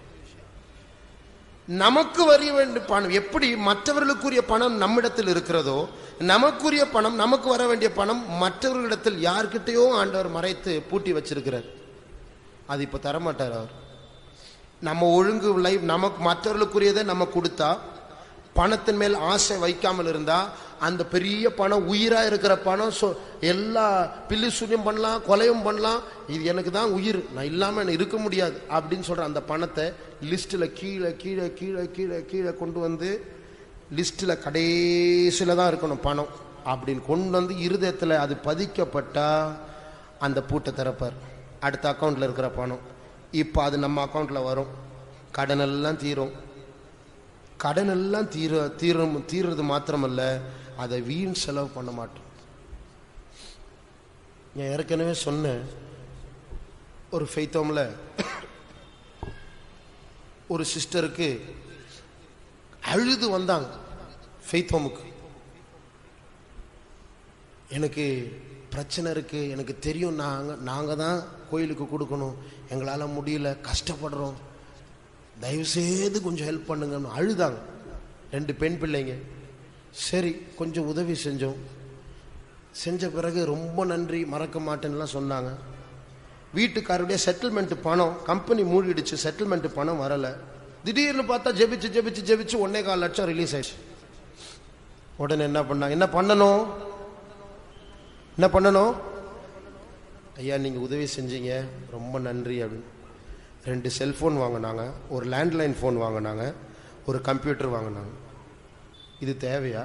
நமக்கு வரிய வேண்டிய பணம் எப்படி மற்றவர்களுக்குரிய பணம் நம்மிடத்தில் இருக்கிறதோ நமக்குரிய பணம் நமக்கு வர வேண்டிய பணம் மற்றவர்களிடத்தில் யார்கிட்டயோ ஆண்டவர் மறைத்து பூட்டி வச்சிருக்கிறார் அது இப்ப தரமாட்டார் அவர் நம்ம ஒழுங்கு லைஃப் நமக்கு மற்றவர்களுக்குரியதை நம்ம கொடுத்தா பணத்தின் மேல் ஆசை வைக்காமல் இருந்தா அந்த பெரிய பணம் உயிரா இருக்கிற பணம் சொ- எல்லா பில்லி சூன்யம் பண்ணலாம் கொலையும் பண்ணலாம் இது எனக்கு தான் உயிர் நான் இல்லாம எனக்கு இருக்க முடியாது அப்படின்னு சொல்ற அந்த பணத்தை லிஸ்ட்ல கீழே கீழே கீழே கீழே கீழே கொண்டு வந்து லிஸ்ட்ல கடைசியில தான் இருக்கணும் பணம் அப்படின்னு கொண்டு வந்து இருதயத்துல அது பதிக்கப்பட்டா அந்த பூட்டை திறப்பார் அடுத்த அக்கவுண்ட்ல இருக்கிற பணம் இப்போ அது நம்ம அக்கவுண்ட்ல வரும் கடன் எல்லாம் தீரும் கடன் எல்லாம் தீர தீரும் தீர்றது மாத்திரமல்ல அதை வீண் செலவு பண்ண மாட்டோம் நான் ஏற்கனவே சொன்னேன் ஒரு ஃபெய்த்தோமில் ஒரு சிஸ்டருக்கு அழுது வந்தாங்க ஃபெய்த்தோமுக்கு எனக்கு பிரச்சனை இருக்கு எனக்கு தெரியும் நாங்க நாங்க தான் கோயிலுக்கு கொடுக்கணும் எங்களால முடியல கஷ்டப்படுறோம் தயவு செய்து கொஞ்சம் ஹெல்ப் பண்ணுங்கன்னு அழுதாங்க ரெண்டு பெண் பிள்ளைங்க சரி கொஞ்சம் உதவி செஞ்சோம் செஞ்ச பிறகு ரொம்ப நன்றி மறக்க மாட்டேன்னுலாம் சொன்னாங்க வீட்டுக்காரருடைய செட்டில்மெண்ட் பணம் கம்பெனி மூடிடுச்சு செட்டில்மெண்ட் பணம் வரல திடீர்னு பார்த்தா ஜெபிச்சு ஜெபிச்சு ஜெபிச்சு ஒன்னே கால் லட்சம் ரிலீஸ் ஆயிடுச்சு உடனே என்ன பண்ணாங்க என்ன பண்ணணும் என்ன பண்ணணும் ஐயா நீங்கள் உதவி செஞ்சீங்க ரொம்ப நன்றி அப்படின்னு ரெண்டு செல்ஃபோன் வாங்கினாங்க ஒரு லேண்ட்லைன் ஃபோன் வாங்கினாங்க ஒரு கம்ப்யூட்டர் வாங்கினாங்க இது தேவையா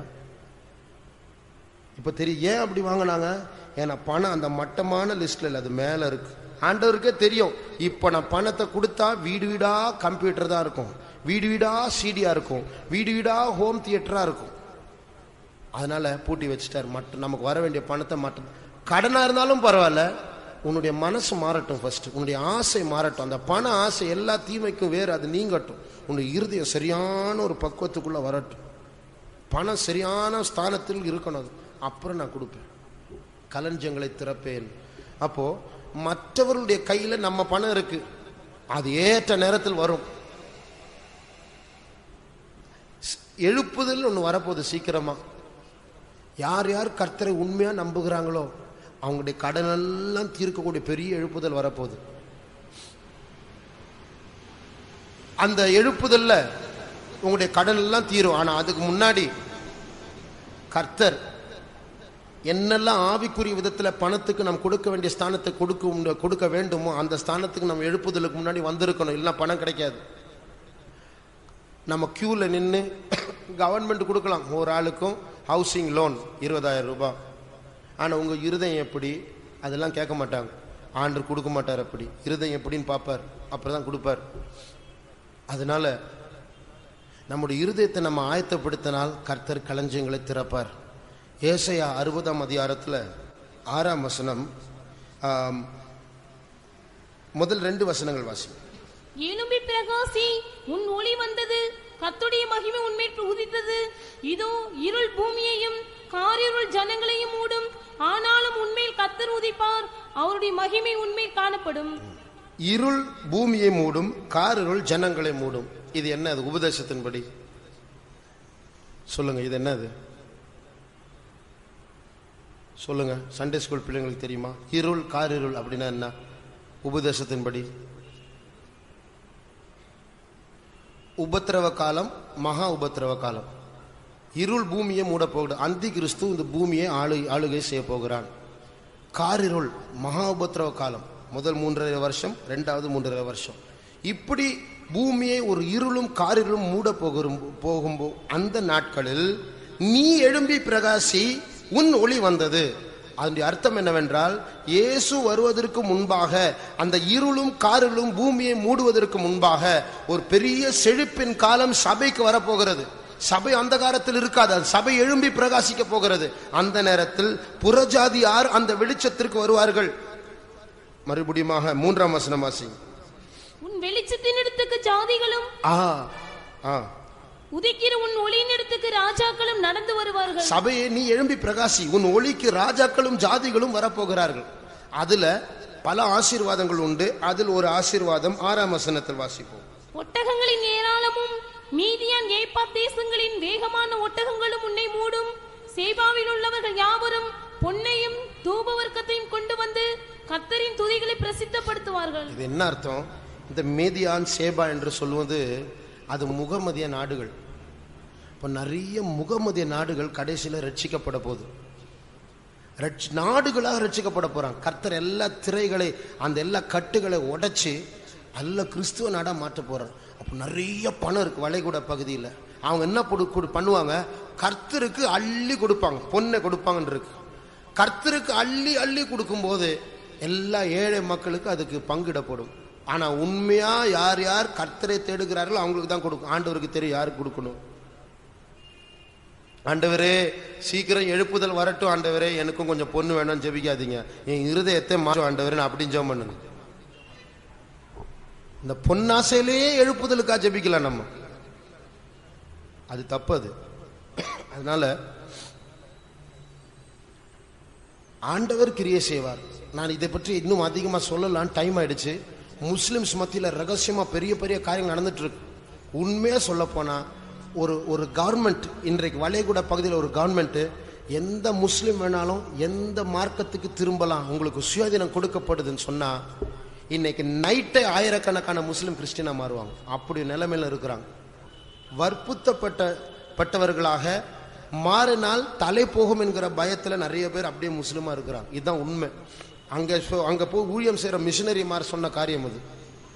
இப்போ தெரியும் ஏன் அப்படி வாங்கினாங்க ஏன்னா பணம் அந்த மட்டமான லிஸ்ட்ல இல்லை அது மேலே இருக்கு ஆண்டவருக்கே தெரியும் இப்போ நான் பணத்தை கொடுத்தா வீடு வீடா கம்ப்யூட்டர் தான் இருக்கும் வீடு வீடா சிடியா இருக்கும் வீடு வீடா ஹோம் தியேட்டரா இருக்கும் அதனால பூட்டி வச்சுட்டார் மற்ற நமக்கு வர வேண்டிய பணத்தை மற்ற கடனா இருந்தாலும் பரவாயில்ல உன்னுடைய மனசு மாறட்டும் ஃபர்ஸ்ட் உன்னுடைய ஆசை மாறட்டும் அந்த பண ஆசை எல்லா தீமைக்கும் வேறு அது நீங்கட்டும் உன்னுடைய இருதயம் சரியான ஒரு பக்குவத்துக்குள்ள வரட்டும் பணம் சரியான ஸ்தானத்தில் இருக்கணும் அது அப்புறம் நான் கொடுப்பேன் களஞ்சங்களை திறப்பேன் அப்போ மற்றவர்களுடைய கையில நம்ம பணம் இருக்கு அது ஏற்ற நேரத்தில் வரும் ஸ்- எழுப்புதல் ஒன்று வரப்போகுது சீக்கிரமா யார் யார் கர்த்தரை உண்மையா நம்புகிறாங்களோ அவங்களுடைய கடனெல்லாம் தீர்க்கக்கூடிய பெரிய எழுப்புதல் வரப்போகுது அந்த எழுப்புதல்ல உங்களுடைய கடன் எல்லாம் தீரும் ஆனா அதுக்கு முன்னாடி கர்த்தர் என்னெல்லாம் ஆவிக்குரிய விதத்துல பணத்துக்கு நம்ம கொடுக்க வேண்டிய ஸ்தானத்தை கொடுக்க கொடுக்க வேண்டுமோ அந்த ஸ்தானத்துக்கு நம்ம எழுப்புதலுக்கு முன்னாடி வந்திருக்கணும் இல்லைன்னா பணம் கிடைக்காது நம்ம கியூல நின்று கவர்மெண்ட் கொடுக்கலாம் ஒரு ஆளுக்கும் ஹவுசிங் லோன் இருபதாயிரம் ரூபாய் ஆனா உங்க இருதயம் எப்படி அதெல்லாம் கேட்க மாட்டாங்க ஆண்டு கொடுக்க மாட்டார் அப்படி இருதயம் எப்படின்னு பார்ப்பார் அப்புறம் தான் கொடுப்பார் அதனால நம்முடைய இருதயத்தை நம்ம ஆயத்தப்படுத்தினால் கர்த்தர் களஞ்சியங்களை திறப்பார் ஏசையா அறுபதாம் அதிகாரத்தில் ஆறாம் வசனம் ஆம், முதல் ரெண்டு வசனங்கள் வாசி எழும்பி பிரகாசி உன் ஒளி வந்தது கர்த்தருடைய மகிமை உன்மேல் உதித்தது இதோ இருள் பூமியையும் காரிருள் ஜனங்களையும் மூடும் ஆனாலும் உன்மேல் கத்தர் உதிப்பார் அவருடைய மகிமை உன்மேல் காணப்படும் இருள் பூமியை மூடும் காரிருள் ஜனங்களை மூடும் இது என்ன அது உபதேசத்தின்படி சொல்லுங்க இது என்னது சொல்லுங்க சண்டே ஸ்கூல் பிள்ளைங்களுக்கு தெரியுமா இருள் காரிருள் அப்படின்னா என்ன உபதேசத்தின்படி உபத்திரவ காலம் மகா உபத்திரவ காலம் இருள் பூமியை மூட போகுது அந்தி கிறிஸ்து இந்த பூமியை ஆளு ஆளுகை செய்ய போகிறான் காரிருள் மகா உபத்திரவ காலம் முதல் மூன்றரை வருஷம் ரெண்டாவது மூன்றரை வருஷம் இப்படி பூமியை ஒரு இருளும் காரிருளும் மூட போகும் போகும்போ அந்த நாட்களில் நீ எழும்பி பிரகாசி உன் ஒளி வந்தது அதனுடைய அர்த்தம் என்னவென்றால் இயேசு வருவதற்கு முன்பாக அந்த இருளும் காரிலும் பூமியை மூடுவதற்கு முன்பாக ஒரு பெரிய செழிப்பின் காலம் சபைக்கு வரப்போகிறது சபை அந்த காலத்தில் இருக்காது அது சபை எழும்பி பிரகாசிக்க போகிறது அந்த நேரத்தில் புறஜாதியார் அந்த வெளிச்சத்திற்கு வருவார்கள் மறுபடியுமாக மூன்றாம் வசனம் வாசி உன் வெளிச்சத்தின் இடத்துக்கு ஜாதிகளும் ஆ ஆ உதிக்கிற உன் ஒளியின் இடத்துக்கு ராஜாக்களும் நடந்து வருவார்கள் சபையை நீ எழும்பி பிரகாசி உன் ஒளிக்கு ராஜாக்களும் ஜாதிகளும் வரப்போகிறார்கள் அதுல பல ஆசீர்வாதங்கள் உண்டு அதில் ஒரு ஆசீர்வாதம் ஆறாம் வசனத்தில் வாசிப்போம் ஒட்டகங்களின் ஏராளமும் மீதியான் ஏப்பா தேசங்களின் வேகமான ஒட்டகங்களும் உன்னை மூடும் சேபாவில் உள்ளவர்கள் யாவரும் பொன்னையும் தூபவர்க்கத்தையும் கொண்டு வந்து கத்தரின் துதிகளை பிரசித்தப்படுத்துவார்கள் இது என்ன அர்த்தம் இந்த மேதியான் சேபா என்று சொல்வது அது முகமதிய நாடுகள் இப்போ நிறைய முகமதிய நாடுகள் கடைசியில் ரட்சிக்கப்பட போகுது ரட்சி நாடுகளாக ரட்சிக்கப்பட போறாங்க கர்த்தர் எல்லா திரைகளை அந்த எல்லா கட்டுகளை உடைச்சு நல்ல கிறிஸ்துவ நாடா மாற்ற போறார் அப்போ நிறைய பணம் இருக்கு வளைகுடா பகுதியில் அவங்க என்ன கொடு கொடு- பண்ணுவாங்க கர்த்தருக்கு அள்ளி கொடுப்பாங்க பொண்ணை கொடுப்பாங்கன்னு இருக்கு கர்த்தருக்கு அள்ளி அள்ளி கொடுக்கும்போது எல்லா ஏழை மக்களுக்கு அதுக்கு பங்கிடப்படும் ஆனா உண்மையா யார் யார் கர்த்தரை தேடுகிறார்களோ அவங்களுக்கு தான் கொடுக்கும் ஆண்டவருக்கு தெரியும் யாருக்கு கொடுக்கணும் ஆண்டவரே சீக்கிரம் எழுப்புதல் வரட்டும் ஆண்டவரே எனக்கும் கொஞ்சம் பொண்ணு வேணும்னு ஜெபிக்காதீங்க என் இருதயத்தை மாற்றும் ஆண்டவரே நான் அப்படின்னு ஜெபம் பண்ணுங்க இந்த பொன்னாசையிலேயே எழுப்புதலுக்கா ஜெபிக்கலாம் நம்ம அது தப்பு அது அதனால ஆண்டவர் கிரியை செய்வார் நான் இதை பற்றி இன்னும் அதிகமா சொல்லலாம் டைம் ஆயிடுச்சு முஸ்லிம்ஸ் மத்தியில ரகசியமா பெரிய பெரிய காரியங்கள் நடந்துட்டு இருக்கு உண்மையா சொல்ல போனா ஒரு ஒரு கவர்மெண்ட் இன்றைக்கு வளைகுடா பகுதியில் ஒரு கவர்மெண்ட் எந்த முஸ்லிம் வேணாலும் எந்த மார்க்கத்துக்கு திரும்பலாம் உங்களுக்கு சுயாதீனம் கொடுக்கப்படுதுன்னு சொன்னா இன்னைக்கு நைட்டே ஆயிரக்கணக்கான முஸ்லிம் கிறிஸ்டினா மாறுவாங்க அப்படி நிலைமையில இருக்கிறாங்க வற்புறுத்தப்பட்ட பட்டவர்களாக மாறினால் தலை போகும் என்கிற பயத்துல நிறைய பேர் அப்படியே முஸ்லிமா இருக்கிறாங்க இதுதான் உண்மை அங்க சொ- அங்க போய் ஊழியம் செய்யற மிஷினரி மாதிரி சொன்ன காரியம் அது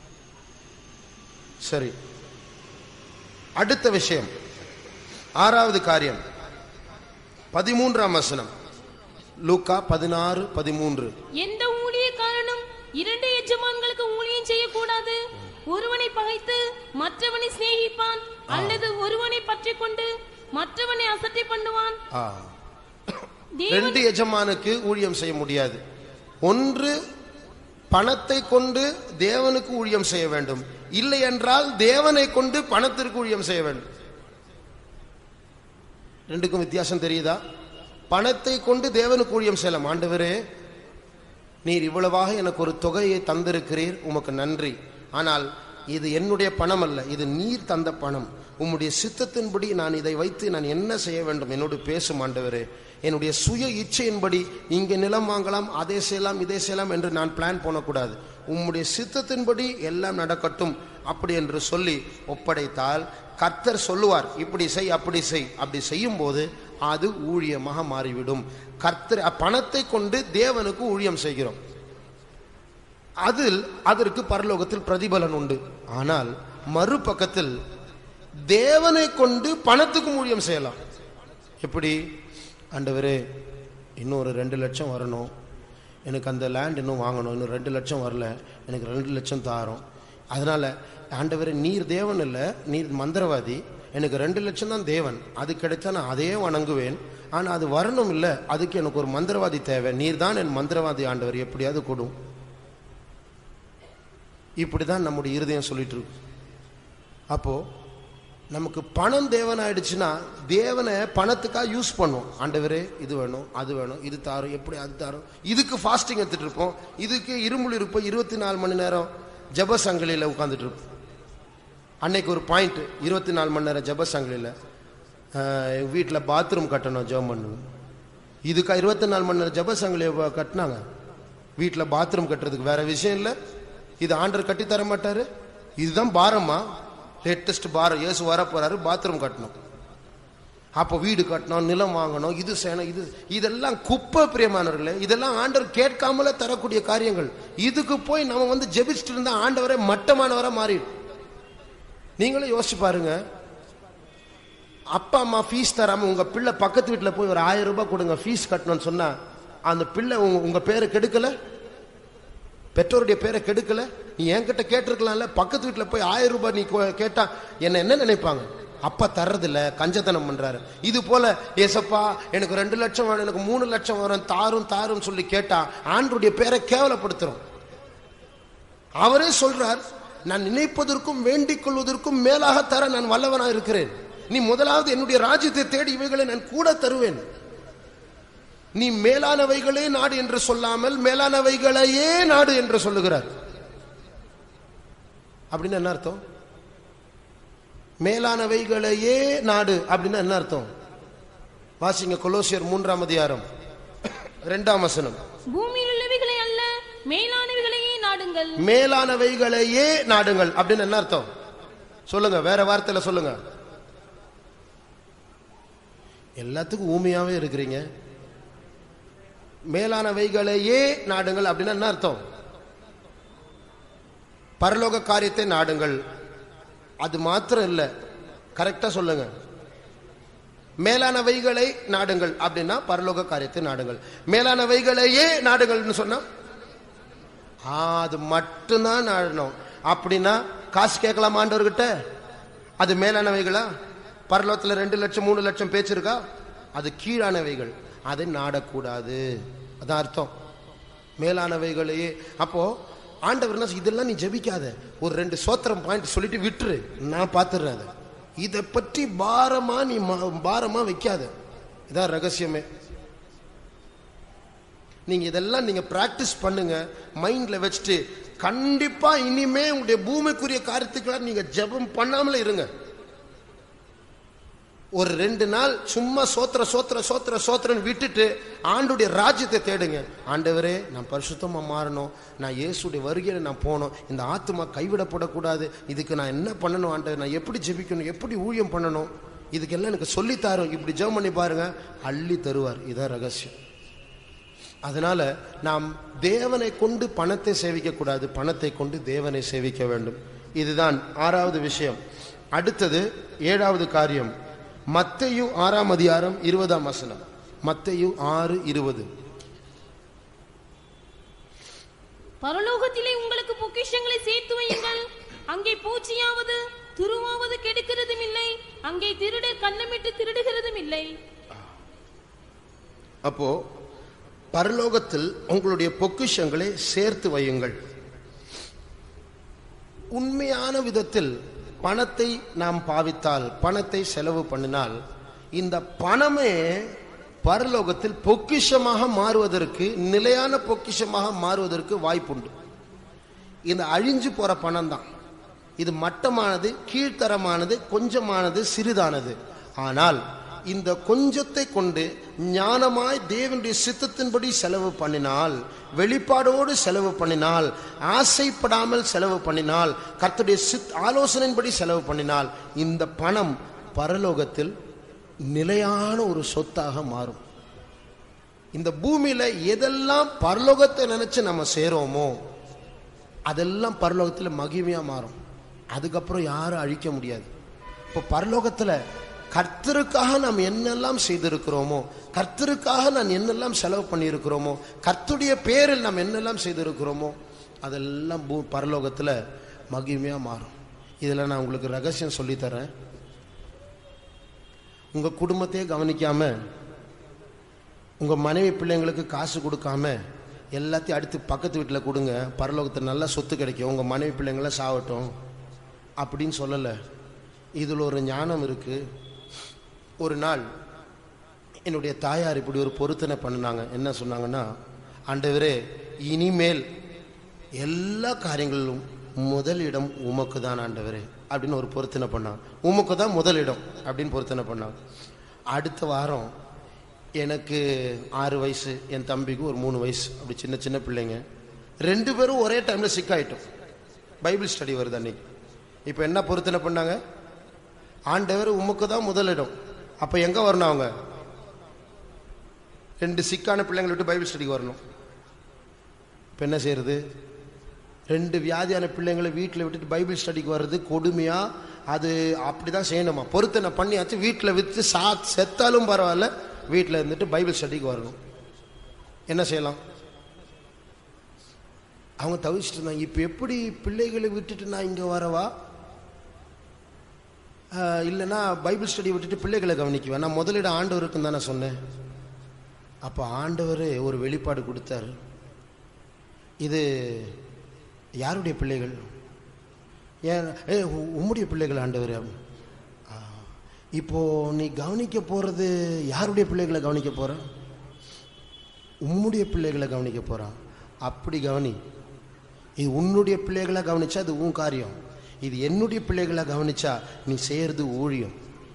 சரி அடுத்த விஷயம் ஆறாவது காரியம் பதிமூன்றாம் வசனம் லூக்கா பதினாறு பதிமூன்று எந்த ஊழியக்காரனும் இரண்டு எஜமான்களுக்கு ஊழியம் செய்யக்கூடாது ஒருவனை பகைத்து மற்றவனை சிநேகிப்பான் அல்லது ஒருவனை பற்றிக் கொண்டு மற்றவனை அசட்டை பண்ணுவான் ஆ தேவன் ரெண்டு எஜமானுக்கு ஊழியம் செய்ய முடியாது ஒன்று பணத்தை கொண்டு தேவனுக்கு ஊழியம் செய்ய வேண்டும் இல்லை என்றால் தேவனை கொண்டு பணத்திற்கு ஊழியம் செய்ய வேண்டும் ரெண்டுக்கும் வித்தியாசம் தெரியுதா பணத்தை கொண்டு தேவனுக்கு ஊழியம் செய்யலாம் ஆண்டவரே நீர் இவ்வளவாக எனக்கு ஒரு தொகையை தந்திருக்கிறீர் உமக்கு நன்றி ஆனால் இது என்னுடைய பணம் அல்ல இது நீர் தந்த பணம் உம்முடைய சித்தத்தின்படி நான் இதை வைத்து நான் என்ன செய்ய வேண்டும் என்னோடு பேசும் ஆண்டவரே என்னுடைய சுய இச்சையின்படி இங்கே நிலம் வாங்கலாம் அதை செய்யலாம் இதை செய்யலாம் என்று நான் பிளான் பண்ணக்கூடாது உம்முடைய சித்தத்தின்படி எல்லாம் நடக்கட்டும் அப்படி என்று சொல்லி ஒப்படைத்தால் கர்த்தர் சொல்லுவார் இப்படி செய் அப்படி செய் அப்படி செய்யும் போது அது ஊழியமாக மாறிவிடும் கர்த்தர் பணத்தை கொண்டு தேவனுக்கு ஊழியம் செய்கிறோம் அதில் அதற்கு பரலோகத்தில் பிரதிபலன் உண்டு ஆனால் மறுபக்கத்தில் தேவனை கொண்டு பணத்துக்கும் ஊழியம் செய்யலாம் எப்படி ஆண்டவரே இன்னும் ஒரு ரெண்டு லட்சம் வரணும் எனக்கு அந்த லேண்ட் இன்னும் வாங்கணும் இன்னும் ரெண்டு லட்சம் வரல எனக்கு ரெண்டு லட்சம் தாரோம் அதனால ஆண்டவரே நீர் தேவன் இல்லை நீர் மந்திரவாதி எனக்கு ரெண்டு லட்சம் தான் தேவன் அது கிடைச்சா நான் அதே வணங்குவேன் ஆனால் அது வரணும் இல்லை அதுக்கு எனக்கு ஒரு மந்திரவாதி தேவை நீர் தான் என் மந்திரவாதி ஆண்டவர் எப்படியாவது கொடும் இப்படி தான் நம்முடைய இருதயம் சொல்லிட்டு இருக்கு அப்போ நமக்கு பணம் தேவன் ஆயிடுச்சுன்னா தேவனை பணத்துக்காக யூஸ் பண்ணுவோம் ஆண்டவரே இது வேணும் அது வேணும் இது தாரும் எப்படி அது தாரும் இதுக்கு ஃபாஸ்டிங் எடுத்துட்டு இருப்போம் இதுக்கு இருமுள் இருப்போம் இருபத்தி நாலு மணி நேரம் ஜப சங்கிலியில் உட்காந்துட்டு இருப்போம் அன்னைக்கு ஒரு பாயிண்ட் இருபத்தி நாலு மணி நேரம் ஜப சங்கிலியில் எங்கள் வீட்டில் பாத்ரூம் கட்டணும் ஜெபம் பண்ணுங்க இதுக்கா இருபத்தி நாலு மணி நேரம் ஜப சங்கிலியை கட்டினாங்க வீட்டில் பாத்ரூம் கட்டுறதுக்கு வேற விஷயம் இல்லை இது ஆண்டர் கட்டி தர மாட்டாரு இதுதான் பாரமா லேட்டஸ்ட் பாரம் இயேசு வர போறாரு பாத்ரூம் கட்டணும் அப்போ வீடு கட்டணும் நிலம் வாங்கணும் இது செய்யணும் இது இதெல்லாம் குப்பை பிரியமானவர்களே இதெல்லாம் ஆண்டவர் கேட்காமலே தரக்கூடிய காரியங்கள் இதுக்கு போய் நம்ம வந்து ஜெபிச்சுட்டு இருந்தா ஆண்டவரே மட்டமானவரா மாறிடும் நீங்களும் யோசிச்சு பாருங்க அப்பா அம்மா ஃபீஸ் தராம உங்க பிள்ளை பக்கத்து வீட்டில் போய் ஒரு ஆயிரம் ரூபாய் கொடுங்க ஃபீஸ் கட்டணும்னு சொன்னா அந்த பிள்ளை உங்க உங்க பேரை கெடுக்கல பெற்றோருடைய பேரை கெடுக்கல நீ என்கிட்ட கேட்டிருக்கலாம்ல பக்கத்து வீட்டில் போய் ஆயிரம் ரூபாய் நீ கோ- கேட்டா என்ன என்ன நினைப்பாங்க அப்பா தர்றதில்ல கஞ்சத்தனம் பண்றாரு இது போல ஏசப்பா எனக்கு ரெண்டு லட்சம் வேணும் எனக்கு மூணு லட்சம் வரும் தாரும் தாரும் சொல்லி கேட்டா ஆண்டருடைய பேரை கேவலப்படுத்துறோம் அவரே சொல்றார் நான் நினைப்பதற்கும் வேண்டிக் கொள்வதற்கும் மேலாக தர நான் வல்லவனா இருக்கிறேன் நீ முதலாவது என்னுடைய ராஜ்யத்தை தேடி இவைகளை நான் கூட தருவேன் நீ மேலானவைகளே நாடு என்று சொல்லாமல் மேலானவைகளையே நாடு என்று சொல்லுகிறார் அப்படின்னு என்ன அர்த்தம் மேலானவைகளையே நாடு அப்படின்னு என்ன அர்த்தம் வாசிங்க கொலோசியர் மூன்றாம் அதிகாரம் இரண்டாம் வசனம் பூமியில் உள்ளவைகளை அல்ல மேலானவைகளையே நாடுங்கள் மேலானவைகளையே நாடுங்கள் அப்படின்னு என்ன அர்த்தம் சொல்லுங்க வேற வார்த்தையில சொல்லுங்க எல்லாத்துக்கும் ஊமையாவே இருக்கிறீங்க மேலானவைகளையே நாடுங்கள் அப்படின்னா என்ன அர்த்தம் பரலோக காரியத்தை நாடுங்கள் அது மாத்திரம் இல்ல கரெக்டா சொல்லுங்க மேலானவைகளை நாடுங்கள் அப்படின்னா பரலோக காரியத்தை நாடுங்கள் மேலானவைகளையே நாடுங்கள்னு சொன்னா ஆ, அது மட்டும்தான் நாடணும் அப்படின்னா காசு கேட்கலாமா ஆண்டவர்கிட்ட அது மேலானவைகளா பரலோகத்துல ரெண்டு லட்சம் மூணு லட்சம் பேச்சு இருக்கா அது கீழானவைகள் அதை நாடக்கூடாது அதான் அர்த்தம் மேலானவைகளையே அப்போ ஆண்டவர் என்ன சொல்~ இதெல்லாம் நீ ஜெபிக்காத ஒரு ரெண்டு சோத்திரம் பாயிண்ட் சொல்லிட்டு விட்டுரு நான் பார்த்துடுறேன் அதை இதை பற்றி பாரமா நீ ம- பாரமா வைக்காத இதான் ரகசியமே நீங்க இதெல்லாம் நீங்க பிராக்டிஸ் பண்ணுங்க மைண்ட்ல வச்சுட்டு கண்டிப்பா இனிமே உங்களுடைய பூமிக்குரிய காரியத்துக்கெல்லாம் நீங்க ஜெபம் பண்ணாமல இருங்க ஒரு ரெண்டு நாள் சும்மா சோத்திர சோத்திர சோத்திர சோத்திரன் விட்டுட்டு ஆண்டுடைய ராஜ்யத்தை தேடுங்க ஆண்டவரே நான் பரிசுத்தமா மாறணும் நான் இயேசுடைய வருகையில நான் போகணும் இந்த ஆத்துமா கைவிடப்படக்கூடாது இதுக்கு நான் என்ன பண்ணணும் ஆண்டவர் நான் எப்படி ஜெபிக்கணும் எப்படி ஊழியம் பண்ணணும் இதுக்கெல்லாம் எனக்கு சொல்லித்தாரும் இப்படி ஜெபம் பண்ணி பாருங்க அள்ளி தருவார் இதான் ரகசியம் அதனால நாம் தேவனை கொண்டு பணத்தை சேவிக்க கூடாது பணத்தை கொண்டு தேவனை சேவிக்க வேண்டும் இதுதான் ஆறாவது விஷயம் அடுத்தது ஏழாவது காரியம் மத்தையு ஆறாம் அதிகாரம் இருபதாம் வசனம் மத்தையு ஆறு இருபது பரலோகத்திலே உங்களுக்கு பொக்கிஷங்களை சேர்த்து வையுங்கள் அங்கே பூச்சியாவது துருவாவது கெடுக்கிறதும் இல்லை அங்கே திருடர் கண்ணமிட்டு திருடுகிறதும் இல்லை அப்போ பரலோகத்தில் உங்களுடைய பொக்கிஷங்களை சேர்த்து வையுங்கள் உண்மையான விதத்தில் பணத்தை நாம் பாவித்தால் பணத்தை செலவு பண்ணினால் இந்த பணமே பரலோகத்தில் பொக்கிஷமாக மாறுவதற்கு நிலையான பொக்கிஷமாக மாறுவதற்கு வாய்ப்புண்டு இந்த அழிஞ்சு போற பணம் தான் இது மட்டமானது கீழ்த்தரமானது கொஞ்சமானது சிறிதானது ஆனால் இந்த கொஞ்சத்தை கொண்டு ஞானமாய் தேவனுடைய சித்தத்தின்படி செலவு பண்ணினால் வெளிப்பாடோடு செலவு பண்ணினால் ஆசைப்படாமல் செலவு பண்ணினால் கர்த்தருடைய சித் ஆலோசனையின்படி செலவு பண்ணினால் இந்த பணம் பரலோகத்தில் நிலையான ஒரு சொத்தாக மாறும் இந்த பூமியில எதெல்லாம் பரலோகத்தை நினைச்சு நம்ம சேரோமோ அதெல்லாம் பரலோகத்துல மகிமையா மாறும் அதுக்கப்புறம் யாரும் அழிக்க முடியாது இப்போ பரலோகத்துல கர்த்தருக்காக நாம் என்னெல்லாம் செய்திருக்கிறோமோ கர்த்தருக்காக நான் என்னெல்லாம் செலவு பண்ணியிருக்கிறோமோ கர்த்தருடைய பேரில் நாம் என்னெல்லாம் செய்திருக்கிறோமோ அதெல்லாம் பூ பரலோகத்துல மகிமையா மாறும் இதுல நான் உங்களுக்கு ரகசியம் சொல்லித்தரேன் உங்க குடும்பத்தையே கவனிக்காம உங்க மனைவி பிள்ளைங்களுக்கு காசு கொடுக்காம எல்லாத்தையும் அடுத்து பக்கத்து வீட்டில் கொடுங்க பரலோகத்தில் நல்ல சொத்து கிடைக்கும் உங்கள் மனைவி பிள்ளைங்களாம் சாவட்டும் அப்படின்னு சொல்லலை இதில் ஒரு ஞானம் இருக்குது ஒரு நாள் என்னுடைய தாயார் இப்படி ஒரு பொருத்தனை பண்ணினாங்க என்ன சொன்னாங்கன்னா ஆண்டவரே இனிமேல் எல்லா காரியங்களிலும் முதலிடம் உமக்கு தான் ஆண்டவரே அப்படின்னு ஒரு பொருத்தனை பண்ணாங்க உமக்கு தான் முதலிடம் அப்படின்னு பொருத்தனை பண்ணாங்க அடுத்த வாரம் எனக்கு ஆறு வயசு என் தம்பிக்கு ஒரு மூணு வயசு அப்படி சின்ன சின்ன பிள்ளைங்க ரெண்டு பேரும் ஒரே டைமில் சிக்காயிட்டோம் பைபிள் ஸ்டடி வருது அன்னைக்கு இப்போ என்ன பொருத்தனை பண்ணாங்க ஆண்டவர் உமக்கு தான் முதலிடம் அப்போ எங்கே வரணும் அவங்க ரெண்டு சிக்கான பிள்ளைங்களை விட்டு பைபிள் ஸ்டடிக்கு வரணும் இப்போ என்ன செய்யறது ரெண்டு வியாதியான பிள்ளைங்களை வீட்டில் விட்டுட்டு பைபிள் ஸ்டடிக்கு வர்றது கொடுமையா அது அப்படி தான் செய்யணுமா பொருத்தனை பண்ணியாச்சு வீட்டில் விற்று சா செத்தாலும் பரவாயில்ல வீட்டில் இருந்துட்டு பைபிள் ஸ்டடிக்கு வரணும் என்ன செய்யலாம் அவங்க தவிச்சிட்டு இருந்தாங்க இப்போ எப்படி பிள்ளைகளை விட்டுட்டு நான் இங்கே வரவா ஆஹ், இல்லைன்னா பைபிள் ஸ்டடி விட்டுட்டு பிள்ளைகளை கவனிக்குவேன் நான் முதலிட ஆண்டவருக்குன்னு தானே சொன்னேன் அப்போ ஆண்டவர் ஒரு வெளிப்பாடு கொடுத்தாரு இது யாருடைய பிள்ளைகள் ஏன் ஏ உ- உம்முடைய பிள்ளைகள் ஆண்டவர் ஆ, இப்போ நீ கவனிக்க போறது யாருடைய பிள்ளைகளை கவனிக்க போற உம்முடைய பிள்ளைகளை கவனிக்க போறான் அப்படி கவனி இது உன்னுடைய பிள்ளைகளை கவனிச்சா அது உன் காரியம் இது என்னுடைய பிள்ளைகளை கவனிச்சா நீ செய்யறது ஊழியம்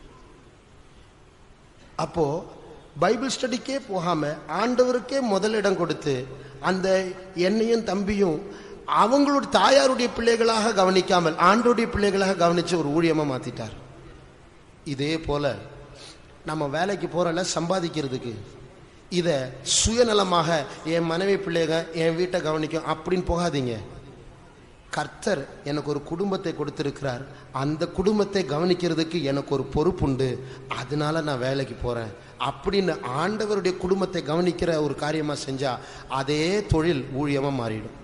அப்போ பைபிள் ஸ்டடிக்கே போகாம ஆண்டவருக்கே முதலிடம் கொடுத்து அந்த என்னையும் தம்பியும் அவங்களுடைய தாயாருடைய பிள்ளைகளாக கவனிக்காமல் ஆண்டோடைய பிள்ளைகளாக கவனிச்சு ஒரு ஊழியமா மாத்திட்டார் இதே போல நம்ம வேலைக்கு போறல சம்பாதிக்கிறதுக்கு இத சுயநலமாக என் மனைவி பிள்ளைங்க என் வீட்டை கவனிக்கும் அப்படின்னு போகாதீங்க கர்த்தர் எனக்கு ஒரு குடும்பத்தை கொடுத்திருக்கிறார் அந்த குடும்பத்தை கவனிக்கிறதுக்கு எனக்கு ஒரு பொறுப்புண்டு அதனால நான் வேலைக்கு போறேன் அப்படின்னு ஆண்டவருடைய குடும்பத்தை கவனிக்கிற ஒரு காரியமா செஞ்சா அதே தொழில் ஊழியமா மாறிடும்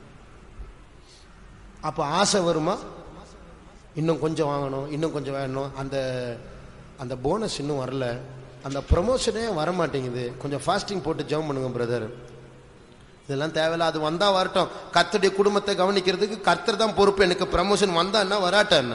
அப்போ ஆசை வருமா இன்னும் கொஞ்சம் வாங்கணும் இன்னும் கொஞ்சம் வேணும் அந்த அந்த போனஸ் இன்னும் வரல அந்த ப்ரமோஷனே வர மாட்டேங்குது கொஞ்சம் ஃபாஸ்டிங் போட்டு ஜெபம் பண்ணுங்க பிரதர் இதெல்லாம் தேவையில்ல அது வந்தா வரட்டும் கர்த்தருடைய குடும்பத்தை கவனிக்கிறதுக்கு கர்த்தர் தான் பொறுப்பு எனக்கு ப்ரமோஷன் வந்தா என்ன வராட்டா என்ன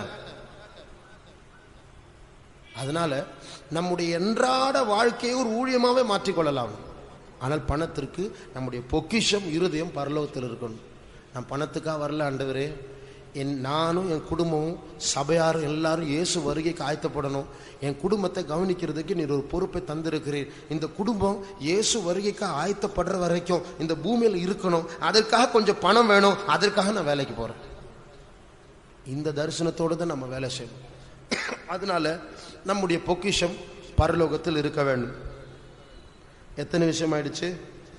அதனால நம்முடைய அன்றாட வாழ்க்கையை ஒரு ஊழியமாவே மாற்றிக்கொள்ளலாம் ஆனால் பணத்திற்கு நம்முடைய பொக்கிஷம் இருதயம் பரலோகத்தில் இருக்கணும் நான் பணத்துக்காக வரல ஆண்டவரே என் நானும் என் குடும்பமும் சபையாரும் எல்லாரும் இயேசு வருகைக்கு ஆயத்தப்படணும் என் குடும்பத்தை கவனிக்கிறதுக்கு நீர் ஒரு பொறுப்பை தந்திருக்கிறீர் இந்த குடும்பம் இயேசு வருகைக்கு ஆயத்தப்படுற வரைக்கும் இந்த பூமியில் இருக்கணும் அதற்காக கொஞ்சம் பணம் வேணும் அதற்காக நான் வேலைக்கு போறேன் இந்த தரிசனத்தோடு தான் நம்ம வேலை செய்யணும் அதனால நம்முடைய பொக்கிஷம் பரலோகத்தில் இருக்க வேண்டும் எத்தனை விஷயம் ஆயிடுச்சு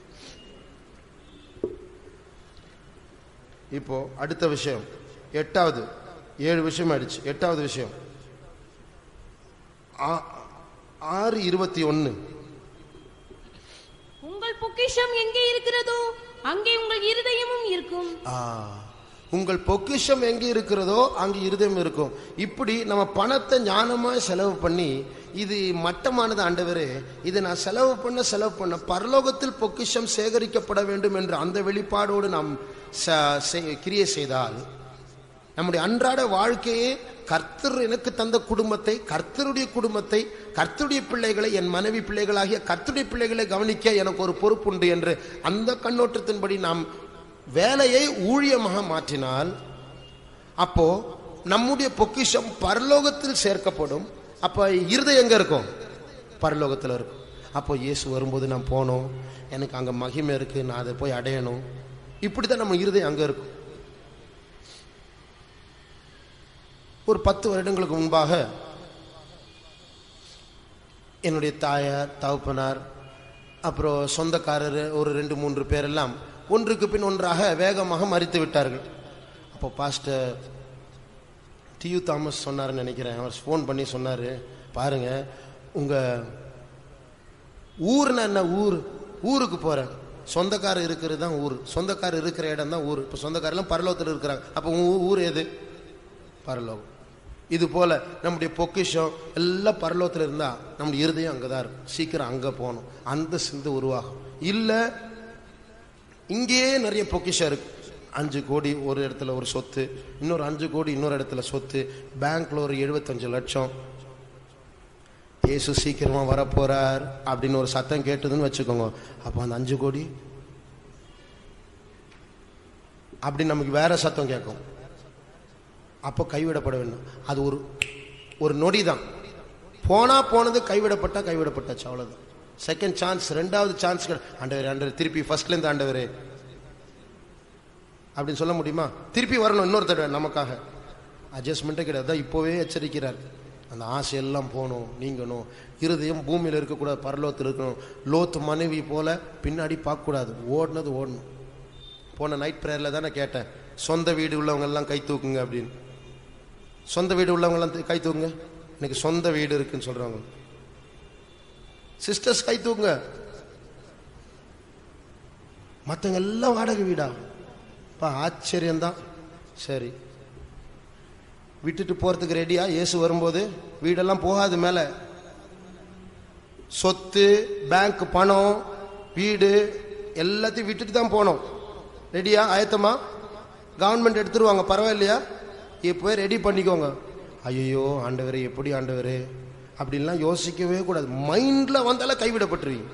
இப்போ அடுத்த விஷயம் எட்டாவது ஏழு விஷயம் ஆயிடுச்சு எட்டாவது விஷயம் ஆ- ஆறு இருபத்தி ஒன்னு உங்கள் பொக்கிஷம் எங்கே இருக்கிறதோ அங்கே உங்கள் இருதயமும் இருக்கும் உங்கள் பொக்கிஷம் எங்க இருக்கிறதோ அங்கே இருதயம் இருக்கும் இப்படி நம்ம பணத்தை ஞானமா செலவு பண்ணி இது மட்டமானது ஆண்டவரே இது நான் செலவு பண்ண செலவு பண்ண பரலோகத்தில் பொக்கிஷம் சேகரிக்கப்பட வேண்டும் என்ற அந்த வெளிப்பாடோடு நாம் ச- செய்- கிரியை செய்தால் நம்முடைய அன்றாட வாழ்க்கையே கர்த்தர் எனக்கு தந்த குடும்பத்தை கர்த்தருடைய குடும்பத்தை கர்த்தருடைய பிள்ளைகளை என் மனைவி பிள்ளைகளாகிய கர்த்தருடைய பிள்ளைகளை கவனிக்க எனக்கு ஒரு பொறுப்புண்டு என்று அந்த கண்ணோட்டத்தின்படி நாம் வேலையை ஊழியமாக மாற்றினால் அப்போ நம்முடைய பொக்கிஷம் பரலோகத்தில் சேர்க்கப்படும் அப்போ இருதயம் எங்க இருக்கும் பரலோகத்தில் இருக்கும் அப்போ இயேசு வரும்போது நான் போனோம் எனக்கு அங்கே மகிமை இருக்கு நான் அதை போய் அடையணும் இப்படி தான் நம்ம இருதயம் அங்கே இருக்கும் ஒரு பத்து வருடங்களுக்கு முன்பாக என்னுடைய தாயார் தகப்பனார் அப்புறம் சொந்தக்காரர் ஒரு ரெண்டு மூன்று பேரெல்லாம் ஒன்றுக்கு பின் ஒன்றாக வேகமாக மறித்து விட்டார்கள் அப்போ பாஸ்டர் டியூ தாமஸ் சொன்னாருன்னு நினைக்கிறேன் அவர் ஃபோன் பண்ணி சொன்னார் பாருங்க உங்கள் ஊர்னா என்ன ஊர் ஊருக்கு போகிறேன் சொந்தக்காரர் இருக்கிறது தான் ஊர் சொந்தக்காரர் இருக்கிற இடம் தான் ஊர் இப்போ சொந்தக்காரெல்லாம் பரலோகத்தில் இருக்கிறாங்க அப்போ உன் ஊர் எது பரலோகம் இது போல நம்முடைய பொக்கிஷம் எல்லாம் பரலோகத்தில் இருந்தா நம்முடைய இருதயம் அங்கே தான் இருக்கும் சீக்கிரம் அங்கே போகணும் அந்த சிந்தை உருவாகும் இல்லை இங்கேயே நிறைய பொக்கிஷம் இருக்கு அஞ்சு கோடி ஒரு இடத்துல ஒரு சொத்து இன்னொரு அஞ்சு கோடி இன்னொரு இடத்துல சொத்து பேங்க்ல ஒரு எழுபத்தஞ்சு லட்சம் இயேசு சீக்கிரமா வரப்போறார் அப்படின்னு ஒரு சத்தம் கேட்டதுன்னு வச்சுக்கோங்க அப்போ அந்த அஞ்சு கோடி அப்படி நமக்கு வேற சத்தம் கேட்கும் அப்போ கைவிடப்பட வேண்டும் அது ஒரு ஒரு நொடி தான் போனா போனது கைவிடப்பட்டா கைவிடப்பட்டாச்சு அவ்வளவுதான் செகண்ட் சான்ஸ் ரெண்டாவது சான்ஸ் ஆண்டவர் ஆண்டவர் திருப்பி ஃபர்ஸ்ட்ல இருந்து ஆண்டவர் அப்படின்னு சொல்ல முடியுமா திருப்பி வரணும் இன்னொரு தடவை நமக்காக அட்ஜஸ்ட்மெண்ட்டே கிடையாது அதான் இப்போவே எச்சரிக்கிறார் அந்த ஆசையெல்லாம் போகணும் நீங்கணும் இருதயம் பூமியில் இருக்கக்கூடாது பரலோகத்தில் இருக்கணும் லோத்து மனைவி போல பின்னாடி பார்க்கக்கூடாது ஓடினது ஓடணும் போன நைட் ப்ரேயரில் தானே கேட்டேன் சொந்த வீடு உள்ளவங்க எல்லாம் கை தூக்குங்க அப்படின்னு சொந்த வீடு உள்ளவங்க எல்லாம் கை தூக்குங்க எனக்கு சொந்த வீடு இருக்குன்னு சொல்றாங்க சிஸ்டர்ஸ் கை தூக்குங்க மற்றவங்க எல்லாம் வாடகை வீடா பா ஆச்சரியம்தான் சரி விட்டுட்டு போறதுக்கு ரெடியா இயேசு வரும்போது வீடெல்லாம் போகாது மேல சொத்து பேங்க் பணம் வீடு எல்லாத்தையும் விட்டுட்டு தான் போனோம் ரெடியா ஆயத்தமா கவர்மெண்ட் எடுத்துருவாங்க பரவாயில்லையா இப்போ ரெடி பண்ணிக்கோங்க ஐயோ ஆண்டவரே எப்படி ஆண்டவரே அப்படின்லாம் யோசிக்கவே கூடாது மைண்ட்ல வந்தால கைவிடப்பட்டுருவீங்க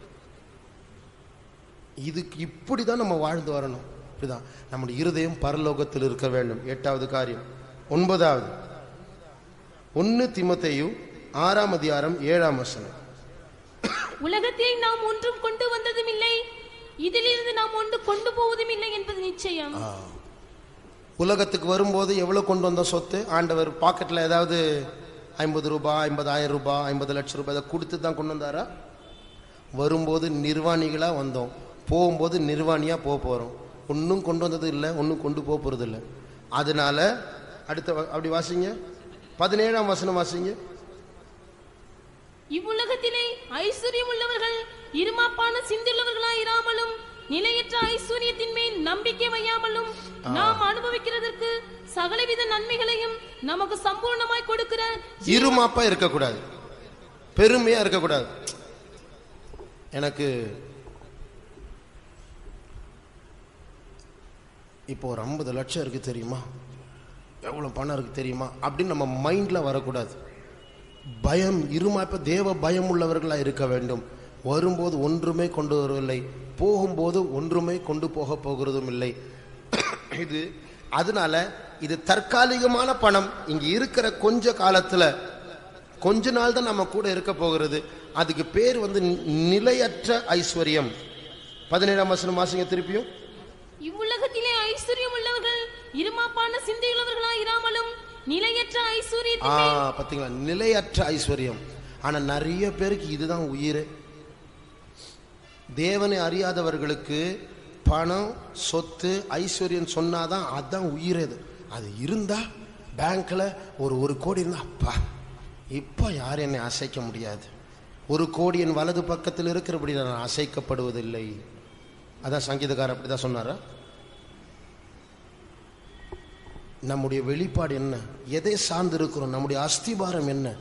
இதுக்கு இப்படி தான் நம்ம வாழ்ந்து வரணும் இப்படிதான் நம்முடைய இருதயம் பரலோகத்தில் இருக்க வேண்டும் எட்டாவது காரியம் ஒன்பதாவது ஒன்னு திமுத்தையு ஆறாம் அதிகாரம் ஏழாம் வசனம் உலகத்திலே நாம் ஒன்றும் கொண்டு வந்ததும் இல்லை இதிலிருந்து நாம் ஒன்று கொண்டு போவதும் இல்லை என்பது நிச்சயம் உலகத்துக்கு வரும்போது எவ்வளவு கொண்டு வந்தோம் சொத்து ஆண்டவர் பாக்கெட்ல ஏதாவது ஐம்பது ரூபாய் ஐம்பதாயிரம் ரூபாய் ஐம்பது லட்சம் ரூபாய் இதை கொடுத்து தான் கொண்டு வந்தாரா வரும்போது நிர்வாணிகளா வந்தோம் போகும்போது நிர்வாணியா போக போறோம் ஒன்றும் கொண்டு வந்தது இல்லை ஒன்றும் கொண்டு போக போறது இல்லை அதனால அடுத்த வ- அப்படி வாசிங்க பதினேழாம் வசனம் வாசிங்க இவ்வுலகத்திலே ஐஸ்வர்யம் உள்ளவர்கள் இருமாப்பான சிந்துள்ளவர்களாய் இராமலும் நிலையற்ற ஐஸ்வர்யத்தின் மேல் நம்பிக்கை வையாமலும் நாம் அனுபவிக்கிறதற்கு சகலவித நன்மைகளையும் நமக்கு சம்பூர்ணமாய் கொடுக்கிற இருமாப்பா இருக்கக்கூடாது பெருமையா இருக்கக்கூடாது எனக்கு இப்போ ஒரு ஐம்பது லட்சம் இருக்கு தெரியுமா எவ்வளவு பணம் இருக்கு தெரியுமா அப்படின்னு நம்ம மைண்ட்ல வரக்கூடாது பயம் இருமாப்ப தேவ பயம் உள்ளவர்களா இருக்க வேண்டும் வரும்போது ஒன்றுமே கொண்டு வரவில்லை போகும்போது ஒன்றுமே கொண்டு போக போகிறதும் இல்லை இது அதனால இது தற்காலிகமான பணம் இங்க இருக்கிற கொஞ்ச காலத்துல கொஞ்ச நாள் தான் நம்ம கூட இருக்க போகிறது அதுக்கு பேர் வந்து நி- நிலையற்ற ஐஸ்வர்யம் பதினேழாம் வசனம் வாசிங்க திருப்பியும் இவ்வுலகத்திலே ஐஸ்வர்யம் உள்ளவர்கள் இருமாப்பான சிந்தையுள்ளவர்களாய் இராமலும் நிலையற்ற ஆ ஐஸ்வர்யத்தின் பாத்தீங்களா நிலையற்ற ஐஸ்வர்யம் ஆனா நிறைய பேருக்கு இதுதான் உயிர் தேவனை அறியாதவர்களுக்கு பணம் சொத்து ஐஸ்வர்யம் சொன்னாதான் அதான் உயிர் அது அது இருந்தா பேங்க்ல ஒரு ஒரு கோடி இருந்தா அப்பா இப்போ யாரும் என்னை அசைக்க முடியாது ஒரு கோடி என் வலது பக்கத்தில் இருக்கிறபடி நான் அசைக்கப்படுவதில்லை அதான் சங்கீதக்காரர் அப்படிதான் சொன்னாரா நம்முடைய வெளிப்பாடு என்ன எதை சார்ந்து இருக்கிறோம் நம்முடைய அஸ்திபாரம் என்ன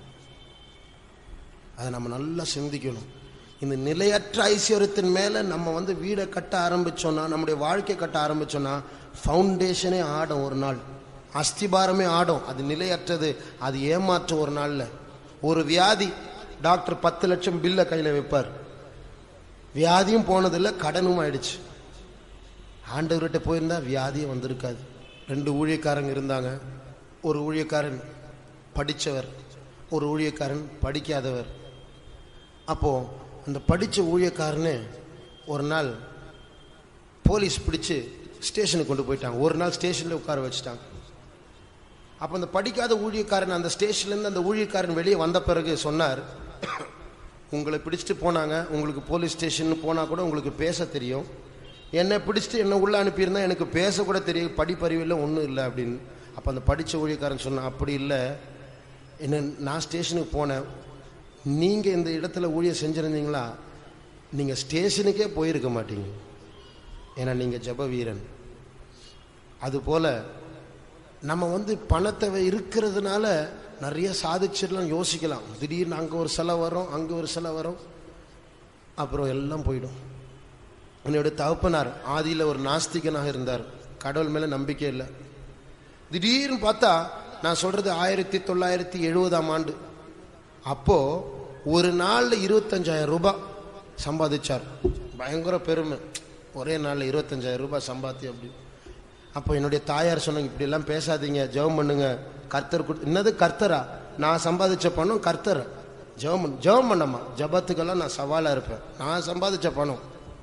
அதை நம்ம நல்லா சிந்திக்கணும் இந்த நிலையற்ற ஐஸ்வர்யத்தின் மேல நம்ம வந்து வீடை கட்ட ஆரம்பிச்சோம்னா நம்முடைய வாழ்க்கை கட்ட ஆரம்பிச்சோம்னா ஃபவுண்டேஷனே ஆடும் ஒரு நாள் அஸ்திபாரமே ஆடும் அது நிலையற்றது அது ஏமாற்றும் ஒரு நாள்ல ஒரு வியாதி டாக்டர் பத்து லட்சம் பில்லை கையில வைப்பார் வியாதியும் போனதில்லை கடனும் ஆயிடுச்சு ஆண்டவர்கிட்ட போயிருந்தா வியாதியே வந்திருக்காது ரெண்டு ஊழியக்காரங்க இருந்தாங்க ஒரு ஊழியக்காரன் படித்தவர் ஒரு ஊழியக்காரன் படிக்காதவர் அப்போ அந்த படித்த ஊழியக்காரனு ஒரு நாள் போலீஸ் பிடிச்சு ஸ்டேஷனுக்கு கொண்டு போயிட்டாங்க ஒரு நாள் ஸ்டேஷனில் உட்கார வச்சுட்டாங்க அப்போ அந்த படிக்காத ஊழியக்காரன் அந்த ஸ்டேஷன்லேருந்து அந்த ஊழியக்காரன் வெளியே வந்த பிறகு சொன்னார் உங்களை பிடிச்சிட்டு போனாங்க உங்களுக்கு போலீஸ் ஸ்டேஷன் போனால் கூட உங்களுக்கு பேச தெரியும் என்னை பிடிச்சிட்டு என்னை உள்ளே அனுப்பியிருந்தா எனக்கு பேச கூட தெரியும் படிப்பறிவு இல்லை ஒன்றும் இல்லை அப்படின்னு அப்போ அந்த படித்த ஊழியக்காரன் சொன்னான் அப்படி இல்லை என்ன நான் ஸ்டேஷனுக்கு போனேன் நீங்கள் இந்த இடத்துல ஊழியம் செஞ்சுருந்தீங்களா நீங்கள் ஸ்டேஷனுக்கே போயிருக்க மாட்டீங்க ஏன்னா நீங்கள் ஜெப வீரன் அதுபோல் நம்ம வந்து பணத்தை வை- இருக்கிறதுனால நிறைய சாதிச்சிடலாம் யோசிக்கலாம் திடீர்னு அங்கே ஒரு சிலை வரும் அங்கே ஒரு சிலை வரும் அப்புறம் எல்லாம் போயிடும் என்னுடைய தகப்பனார் ஆதியில ஒரு நாஸ்திகனாக இருந்தார் கடவுள் மேல நம்பிக்கை இல்லை திடீர்னு பார்த்தா நான் சொல்றது ஆயிரத்தி தொள்ளாயிரத்தி எழுபதாம் ஆண்டு அப்போ ஒரு நாள்ல இருபத்தஞ்சாயிரம் ரூபாய் சம்பாதிச்சார் பயங்கர பெருமை ஒரே நாள்ல இருபத்தஞ்சாயிரம் ரூபாய் சம்பாத்தி அப்படி அப்போ என்னுடைய தாயார் சொன்னாங்க இப்படி எல்லாம் பேசாதீங்க ஜெபம் பண்ணுங்க கர்த்தர் கொடு- என்னது கர்த்தரா நான் சம்பாதிச்ச பணம் கர்த்தர் ஜெபம் பண்ணு ஜெபம் பண்ணம்மா ஜபத்துக்கெல்லாம் நான் சவாலா இருப்பேன் நான் சம்பாதிச்ச பணம்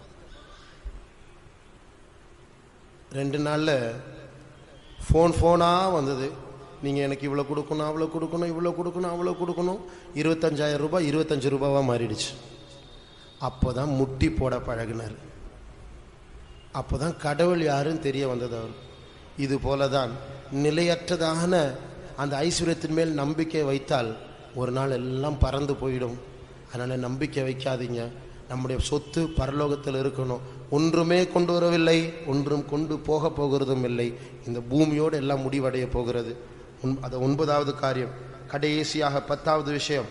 ரெண்டு நாள்ல ஃபோன் ஃபோனாக வந்தது நீங்கள் எனக்கு இவ்வளோ கொடுக்கணும் அவ்வளோ கொடுக்கணும் இவ்வளோ கொடுக்கணும் அவ்வளோ கொடுக்கணும் இருபத்தஞ்சாயிரம் ரூபாய் இருபத்தஞ்சு ரூபாவா மாறிடுச்சு அப்போ தான் முட்டி போட பழகினார் அப்போ தான் கடவுள் யாருன்னு தெரிய வந்தது அவர் இது போல தான் நிலையற்றதான அந்த ஐஸ்வர்யத்தின் மேல் நம்பிக்கை வைத்தால் ஒரு நாள் எல்லாம் பறந்து போயிடும் அதனால் நம்பிக்கை வைக்காதீங்க நம்முடைய சொத்து பரலோகத்தில் இருக்கணும் ஒன்றுமே கொண்டு வரவில்லை ஒன்றும் கொண்டு போக போகிறதும் இல்லை இந்த பூமியோடு எல்லாம் முடிவடைய போகிறது உன்- அது ஒன்பதாவது காரியம் கடைசியாக பத்தாவது விஷயம்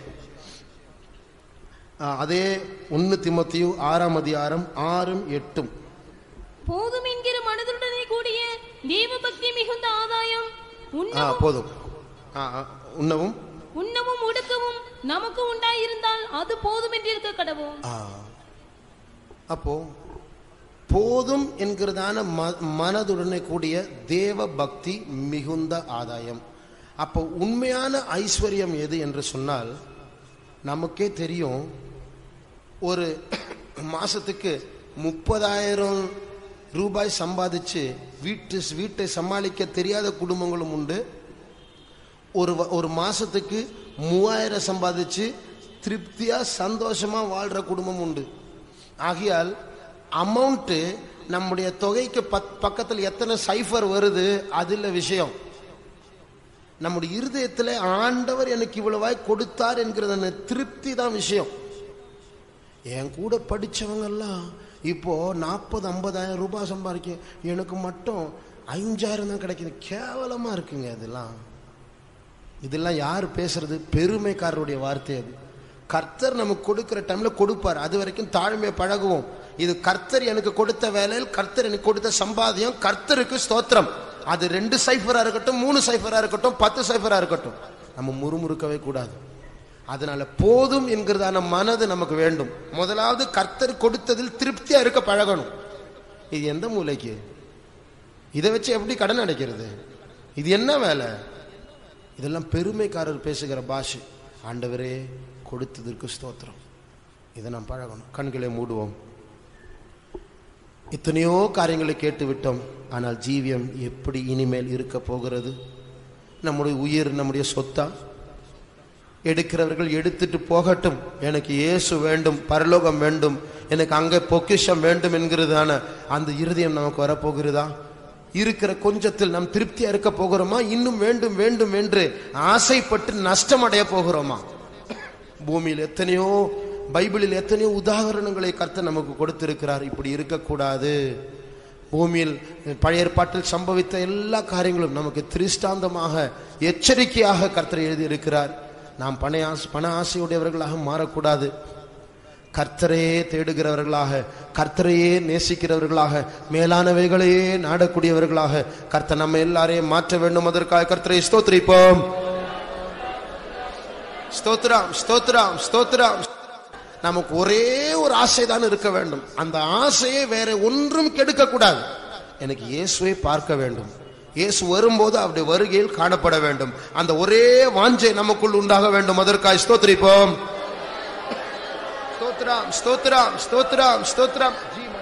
ஆ, அதே ஒன்று திமுத்தியு ஆறாம் அதிகாரம் ஆறும் எட்டும் போதும் என்கிற மனதுடனே கூடிய தேவ பக்தி மிகுந்த ஆதாயம் ஆ உண்ணவும் போதும் ஆ ஆ, உண்ணவும் உண்ணவும் உடுக்கவும் நமக்கு உண்டாயிருந்தால் அது போதும் என்றிருக்க கடவோம் ஆ. அப்போ போதும் என்கிறதான ம- மனதுடனே கூடிய தேவ பக்தி மிகுந்த ஆதாயம் அப்போ உண்மையான ஐஸ்வர்யம் எது என்று சொன்னால் நமக்கே தெரியும் ஒரு மாசத்துக்கு முப்பதாயிரம் ரூபாய் சம்பாதிச்சு வீட்டு வீட்டை சமாளிக்க தெரியாத குடும்பங்களும் உண்டு ஒரு வ- ஒரு மாசத்துக்கு மூவாயிரம் சம்பாதிச்சு திருப்தியா சந்தோஷமா வாழ்ற குடும்பம் உண்டு ஆகையால் அமௌண்ட்டு நம்முடைய தொகைக்கு பத் பக்கத்தில் எத்தனை சைஃபர் வருது அதில் விஷயம் நம்முடைய இருதயத்தில் ஆண்டவர் எனக்கு இவ்வளவாய் கொடுத்தார் என்கிற அந்த திருப்தி தான் விஷயம் என் கூட படிச்சவங்கெல்லாம் இப்போ நாற்பது ஐம்பதாயிரம் ரூபாய் சம்பாதிக்க எனக்கு மட்டும் ஐந்தாயிரம் தான் கிடைக்குது கேவலமா இருக்குங்க இதெல்லாம் இதெல்லாம் யார் பேசுறது பெருமைக்காரருடைய வார்த்தை அது கர்த்தர் நமக்கு கொடுக்கிற டைம்ல கொடுப்பார் அது வரைக்கும் தாழ்மையை பழகுவோம் இது கர்த்தர் எனக்கு கொடுத்த வேலையில் கர்த்தர் எனக்கு கொடுத்த சம்பாதியம் கர்த்தருக்கு ஸ்தோத்திரம் அது ரெண்டு சைஃபரா இருக்கட்டும் மூணு சைஃபரா இருக்கட்டும் பத்து சைஃபரா இருக்கட்டும் நம்ம முறுமுறுக்கவே கூடாது அதனால போதும் என்கிறதான மனது நமக்கு வேண்டும் முதலாவது கர்த்தர் கொடுத்ததில் திருப்தியா இருக்க பழகணும் இது எந்த மூலைக்கு இதை வச்சு எப்படி கடன் அடைக்கிறது இது என்ன வேலை இதெல்லாம் பெருமைக்காரர் பேசுகிற பாஷை ஆண்டவரே கொடுத்ததற்கு ஸ்தோத்திரம் இதை நாம் பழகணும் கண்களை மூடுவோம் எத்தனையோ காரியங்களை கேட்டு விட்டோம் ஆனால் ஜீவியம் எப்படி இனிமேல் இருக்க போகிறது நம்முடைய உயிர் நம்முடைய சொத்தா எடுக்கிறவர்கள் எடுத்துட்டு போகட்டும் எனக்கு இயேசு வேண்டும் பரலோகம் வேண்டும் எனக்கு அங்கே பொக்கிஷம் வேண்டும் என்கிறதான அந்த இருதயம் நமக்கு வரப்போகிறதா இருக்கிற கொஞ்சத்தில் நாம் திருப்தியா இருக்க போகிறோமா இன்னும் வேண்டும் வேண்டும் என்று ஆசைப்பட்டு நஷ்டம் அடைய போகிறோமா பூமியில் எத்தனையோ பைபிளில் எத்தனையோ உதாரணங்களை கர்த்தர் நமக்கு கொடுத்திருக்கிறார் இப்படி இருக்கக்கூடாது பூமியில் பழைய ஏற்பாட்டில் சம்பவித்த எல்லா காரியங்களும் நமக்கு திருஷ்டாந்தமாக எச்சரிக்கையாக கர்த்தர் எழுதியிருக்கிறார் நாம் பண ஆசை பண ஆசையுடையவர்களாக மாறக்கூடாது கர்த்தரையே தேடுகிறவர்களாக கர்த்தரையே நேசிக்கிறவர்களாக மேலானவைகளையே நாடக்கூடியவர்களாக கர்த்தர் நம்ம எல்லாரையும் மாற்ற வேண்டும் அதற்காக கர்த்தரை ஸ்தோத்திரிப்போம் ஸ்தோத்ரம் ஸ்தோத்ரம் ஸ்தோத்ரம் நமக்கு ஒரே ஒரு ஆசைதான் இருக்க வேண்டும் அந்த ஆசையை வேற ஒன்றும் கெடுக்க கூடாது எனக்கு இயேசுவை பார்க்க வேண்டும் இயேசு வரும்போது அவருடைய வருகையில் காணப்பட வேண்டும் அந்த ஒரே வாஞ்சை நமக்குள் உண்டாக வேண்டும் அதற்காக ஸ்தோத்திரிப்போம் ஸ்தோத்ரம் ஸ்தோத்ரம் ஸ்தோத்ரம் ஸ்தோத்ரம்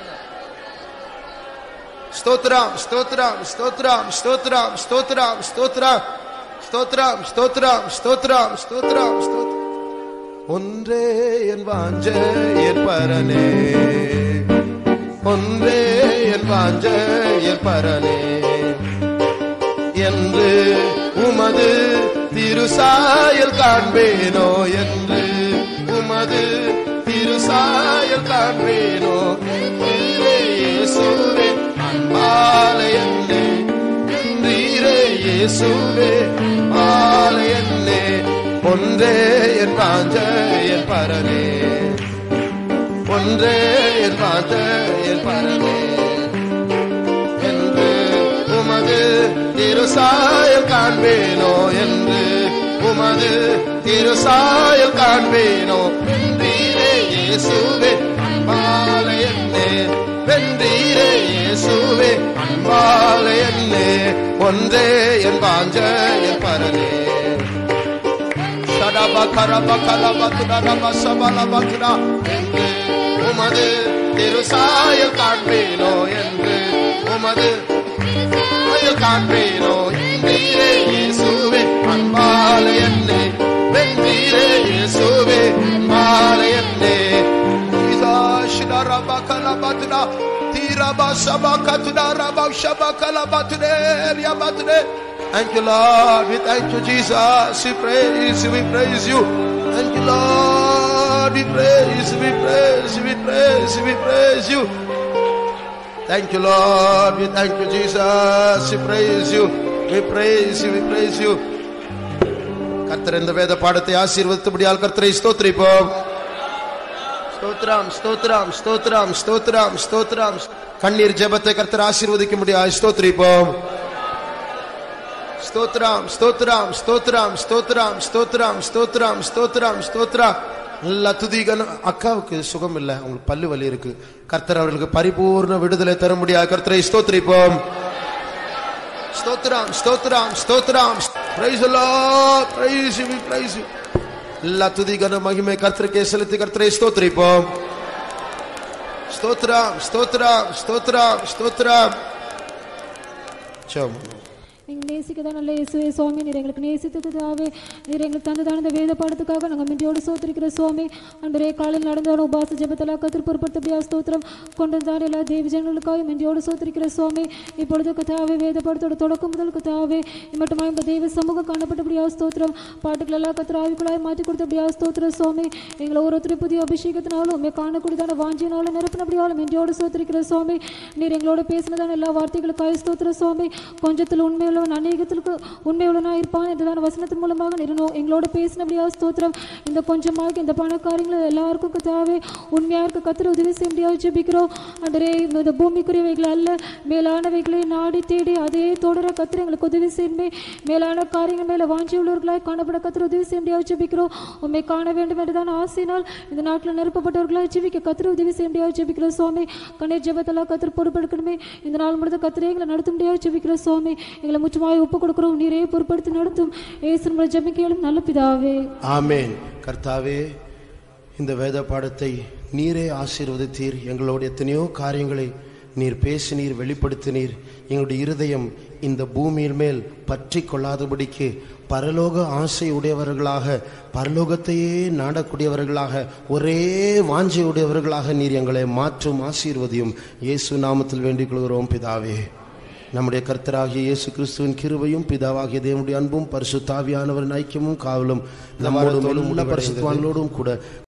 ஸ்தோத்ரம் ஸ்தோத்ரம் ஸ்தோத்ரம் ஸ்தோத்ரம் ஸ்தோத்ரம் ஸ்தோத்ரம் ஸ்தோத்ரம் ஸ்தோத்ரம் ஸ்தோத்ரம் ஸ்தோத்ரம் ஸ்தோத்ரம் ஒன்றே என் வாஞ்ச என் பரனே ஒன்றே என் வாஞ்ச என் பரனே என்று உமது திருசாயல் காண்பேனோ என்று உமது திருசாயல் காண்பேனோ என்றீரே இயேசுவே அன்பாலே என்னே என்றீரே இயேசுவே ஆலே என்னே ஒன்றே என் வாஞ்ச என் பரனே ஒன்றே என் வாஞ்ச என் பரமே என்று உமது திருசாயல் காண்பேனோ என்று உமது திருசாயல் காண்பேனோ வென்றீரே இயேசுவே அன்பாலே என்னே வென்றீரே இயேசுவே அன்பாலே என்னே ஒன்றே என் வாஞ்ச என் பரனே சடப கரப கலப துடரப சபலப துடா என்று உமது திருசாயல் காண்பேனோ என்று உமது திருசாயல் காண்பேனோ வென்றீரே இயேசுவே அன்பாலே என்னே வென்றீரே இயேசுவே அன்பாலே என்னே Shidara bakala batuna, tira basaba katuna, rabba shaba kala batune, ria batune. Thank you, Lord. We thank you, Jesus. We praise you. We praise you. Thank you, Lord. We praise you. We praise you. We praise you. We praise you. Thank you, Lord. We thank you, Jesus. We praise you. We praise you. We praise you. கர்த்தர் இந்த வேத பாடத்தை ஆசீர்வதித்தபடியால் கர்த்தரை ஸ்தோத்திரிப்போம் ஸ்தோத்ரம் ஸ்தோத்ரம் ஸ்தோத்ரம் ஸ்தோத்ரம் ஸ்தோத்ரம் கண்ணீர் ஜெபத்தை கர்த்தர் ஆசீர்வதிக்க முடியாது ஸ்தோத்திரிப்போம் ஸ்தோத்ரம் ஸ்தோத்ரம் ஸ்தோத்ரம் ஸ்தோத்ரம் ஸ்தோத்ரம் ஸ்தோத்ரம் ஸ்தோத்ரம் ஸ்தோத்ரம் எல்லா துதிகன அக்காவுக்கு சுகம் இல்லை அவங்களுக்கு பல்லு வலி இருக்கு கர்த்தர் அவர்களுக்கு பரிபூர்ண விடுதலை தர முடியாது கர்த்தரை ஸ்தோத்திரிப்போம் ஸ்தோத்ரம் ஸ்தோத்ரம் ஸ்தோத்ரம் praise Lord praise you praise you எல்லா துதி கன மகிமை கர்த்தருக்கே செலுத்தி கர்த்தரை ஸ்தோத்திரிப்போம் ஸ்தோத்ரம் ஸ்தோத்ரம் ஸ்தோத்ரம் ஸ்தோத்ரம் சோம் நீங்கள் நேசிக்கதான் நல்ல இயேசுவே சுவாமி நீர் எங்களுக்கு நேசித்ததாவே நீர் எங்களுக்கு தந்ததான இந்த வேத பாடத்துக்காக நாங்கள் மின்றியோடு சோத்திருக்கிற சுவாமி அன்பரே காலையில் நடந்தாலும் உபாச ஜபத்தலா கத்திர பொறுப்படுத்தபடியா ஸ்தோத்திரம் கொண்டு வந்தார் எல்லா தேவி ஜனங்களுக்காக மின்றியோடு சோத்திருக்கிற சுவாமி இப்பொழுது கதாவே வேத பாடத்தோட தொடக்கம் முதல் கதாவே மட்டுமா இந்த தெய்வ சமூகம் காணப்பட்டபடியா ஸ்தோத்திரம் பாட்டுகள் எல்லாம் கத்திர ஆவிக்குள்ளாய் மாற்றி கொடுத்தபடியா ஸ்தோத்திரம் சுவாமி எங்களை ஒருத்தர் புதிய அபிஷேகத்தினாலும் உண்மை காணக்கூடியதான வாஞ்சியினாலும் நிரப்பினபடியாலும் மின்றியோடு சோத்திருக்கிற சுவாமி நீர் எங்களோட பேசினதான எல்லா வார்த்தைகளுக்காக ஸ்தோத்திர சுவாமி கொஞ்சத்தில் உண்மையுள்ளவன் அநேகத்திற்கு உண்மையுள்ளனாக இருப்பான் என்றுதான் வசனத்தின் மூலமாக நிறுனோ எங்களோட பேசினபடியா ஸ்தோத்திரம் இந்த கொஞ்சமாக இந்த பணக்காரங்களும் எல்லாருக்கும் கத்தாவே உண்மையாக இருக்க கத்திர உதவி செய்ய முடியாது ஜெபிக்கிறோம் அன்றே இந்த பூமிக்குரியவைகள் அல்ல மேலானவைகளை நாடி தேடி அதே தொடர கத்திர எங்களுக்கு உதவி செய்யுமே மேலான காரியங்கள் மேல வாஞ்சி உள்ளவர்களாய் காணப்பட கத்திர உதவி செய்ய முடியாது ஜெபிக்கிறோம் உண்மை காண வேண்டும் என்றுதான் ஆசையினால் இந்த நாட்டில் நிரப்பப்பட்டவர்களாய் ஜெபிக்க கத்திர உதவி செய்ய முடியாது ஜெபிக்கிறோம் சுவாமி கண்ணீர் ஜெபத்தெல்லாம் கத்திர பொறுப்பெடுக்கணுமே இந்த நாள் முழுவதும் கத்திரை எங்களை நடத்த முடியாது ஜெபிக்கிறோம் சுவாமி எங்களை முற்றுமாய் ஒப்பு கொடுக்கிறோம் நீரே பொறுப்படுத்தி நடத்தும் ஏசு ஜெபிக்கையிலும் நல்ல பிதாவே ஆமேன் கர்த்தாவே இந்த வேத பாடத்தை நீரே ஆசீர்வதித்தீர் எங்களோட எத்தனையோ காரியங்களை நீர் பேசினீர் வெளிப்படுத்தினீர் எங்களுடைய இருதயம் இந்த பூமியின் மேல் பற்றி கொள்ளாதபடிக்கு பரலோக ஆசை உடையவர்களாக பரலோகத்தையே நாடக்கூடியவர்களாக ஒரே வாஞ்சை உடையவர்களாக நீர் எங்களை மாற்றும் ஆசீர்வதியும் இயேசு நாமத்தில் வேண்டிக் கொள்கிறோம் பிதாவே நம்முடைய கர்த்தராகிய இயேசு கிறிஸ்துவின் கிருபையும் பிதாவாகிய தேவனுடைய அன்பும் பரிசுத்தாவியானவரின் ஐக்கியமும் காவலும் நம்மோடும் எல்லா பரிசுத்தவான்களோடும் கூட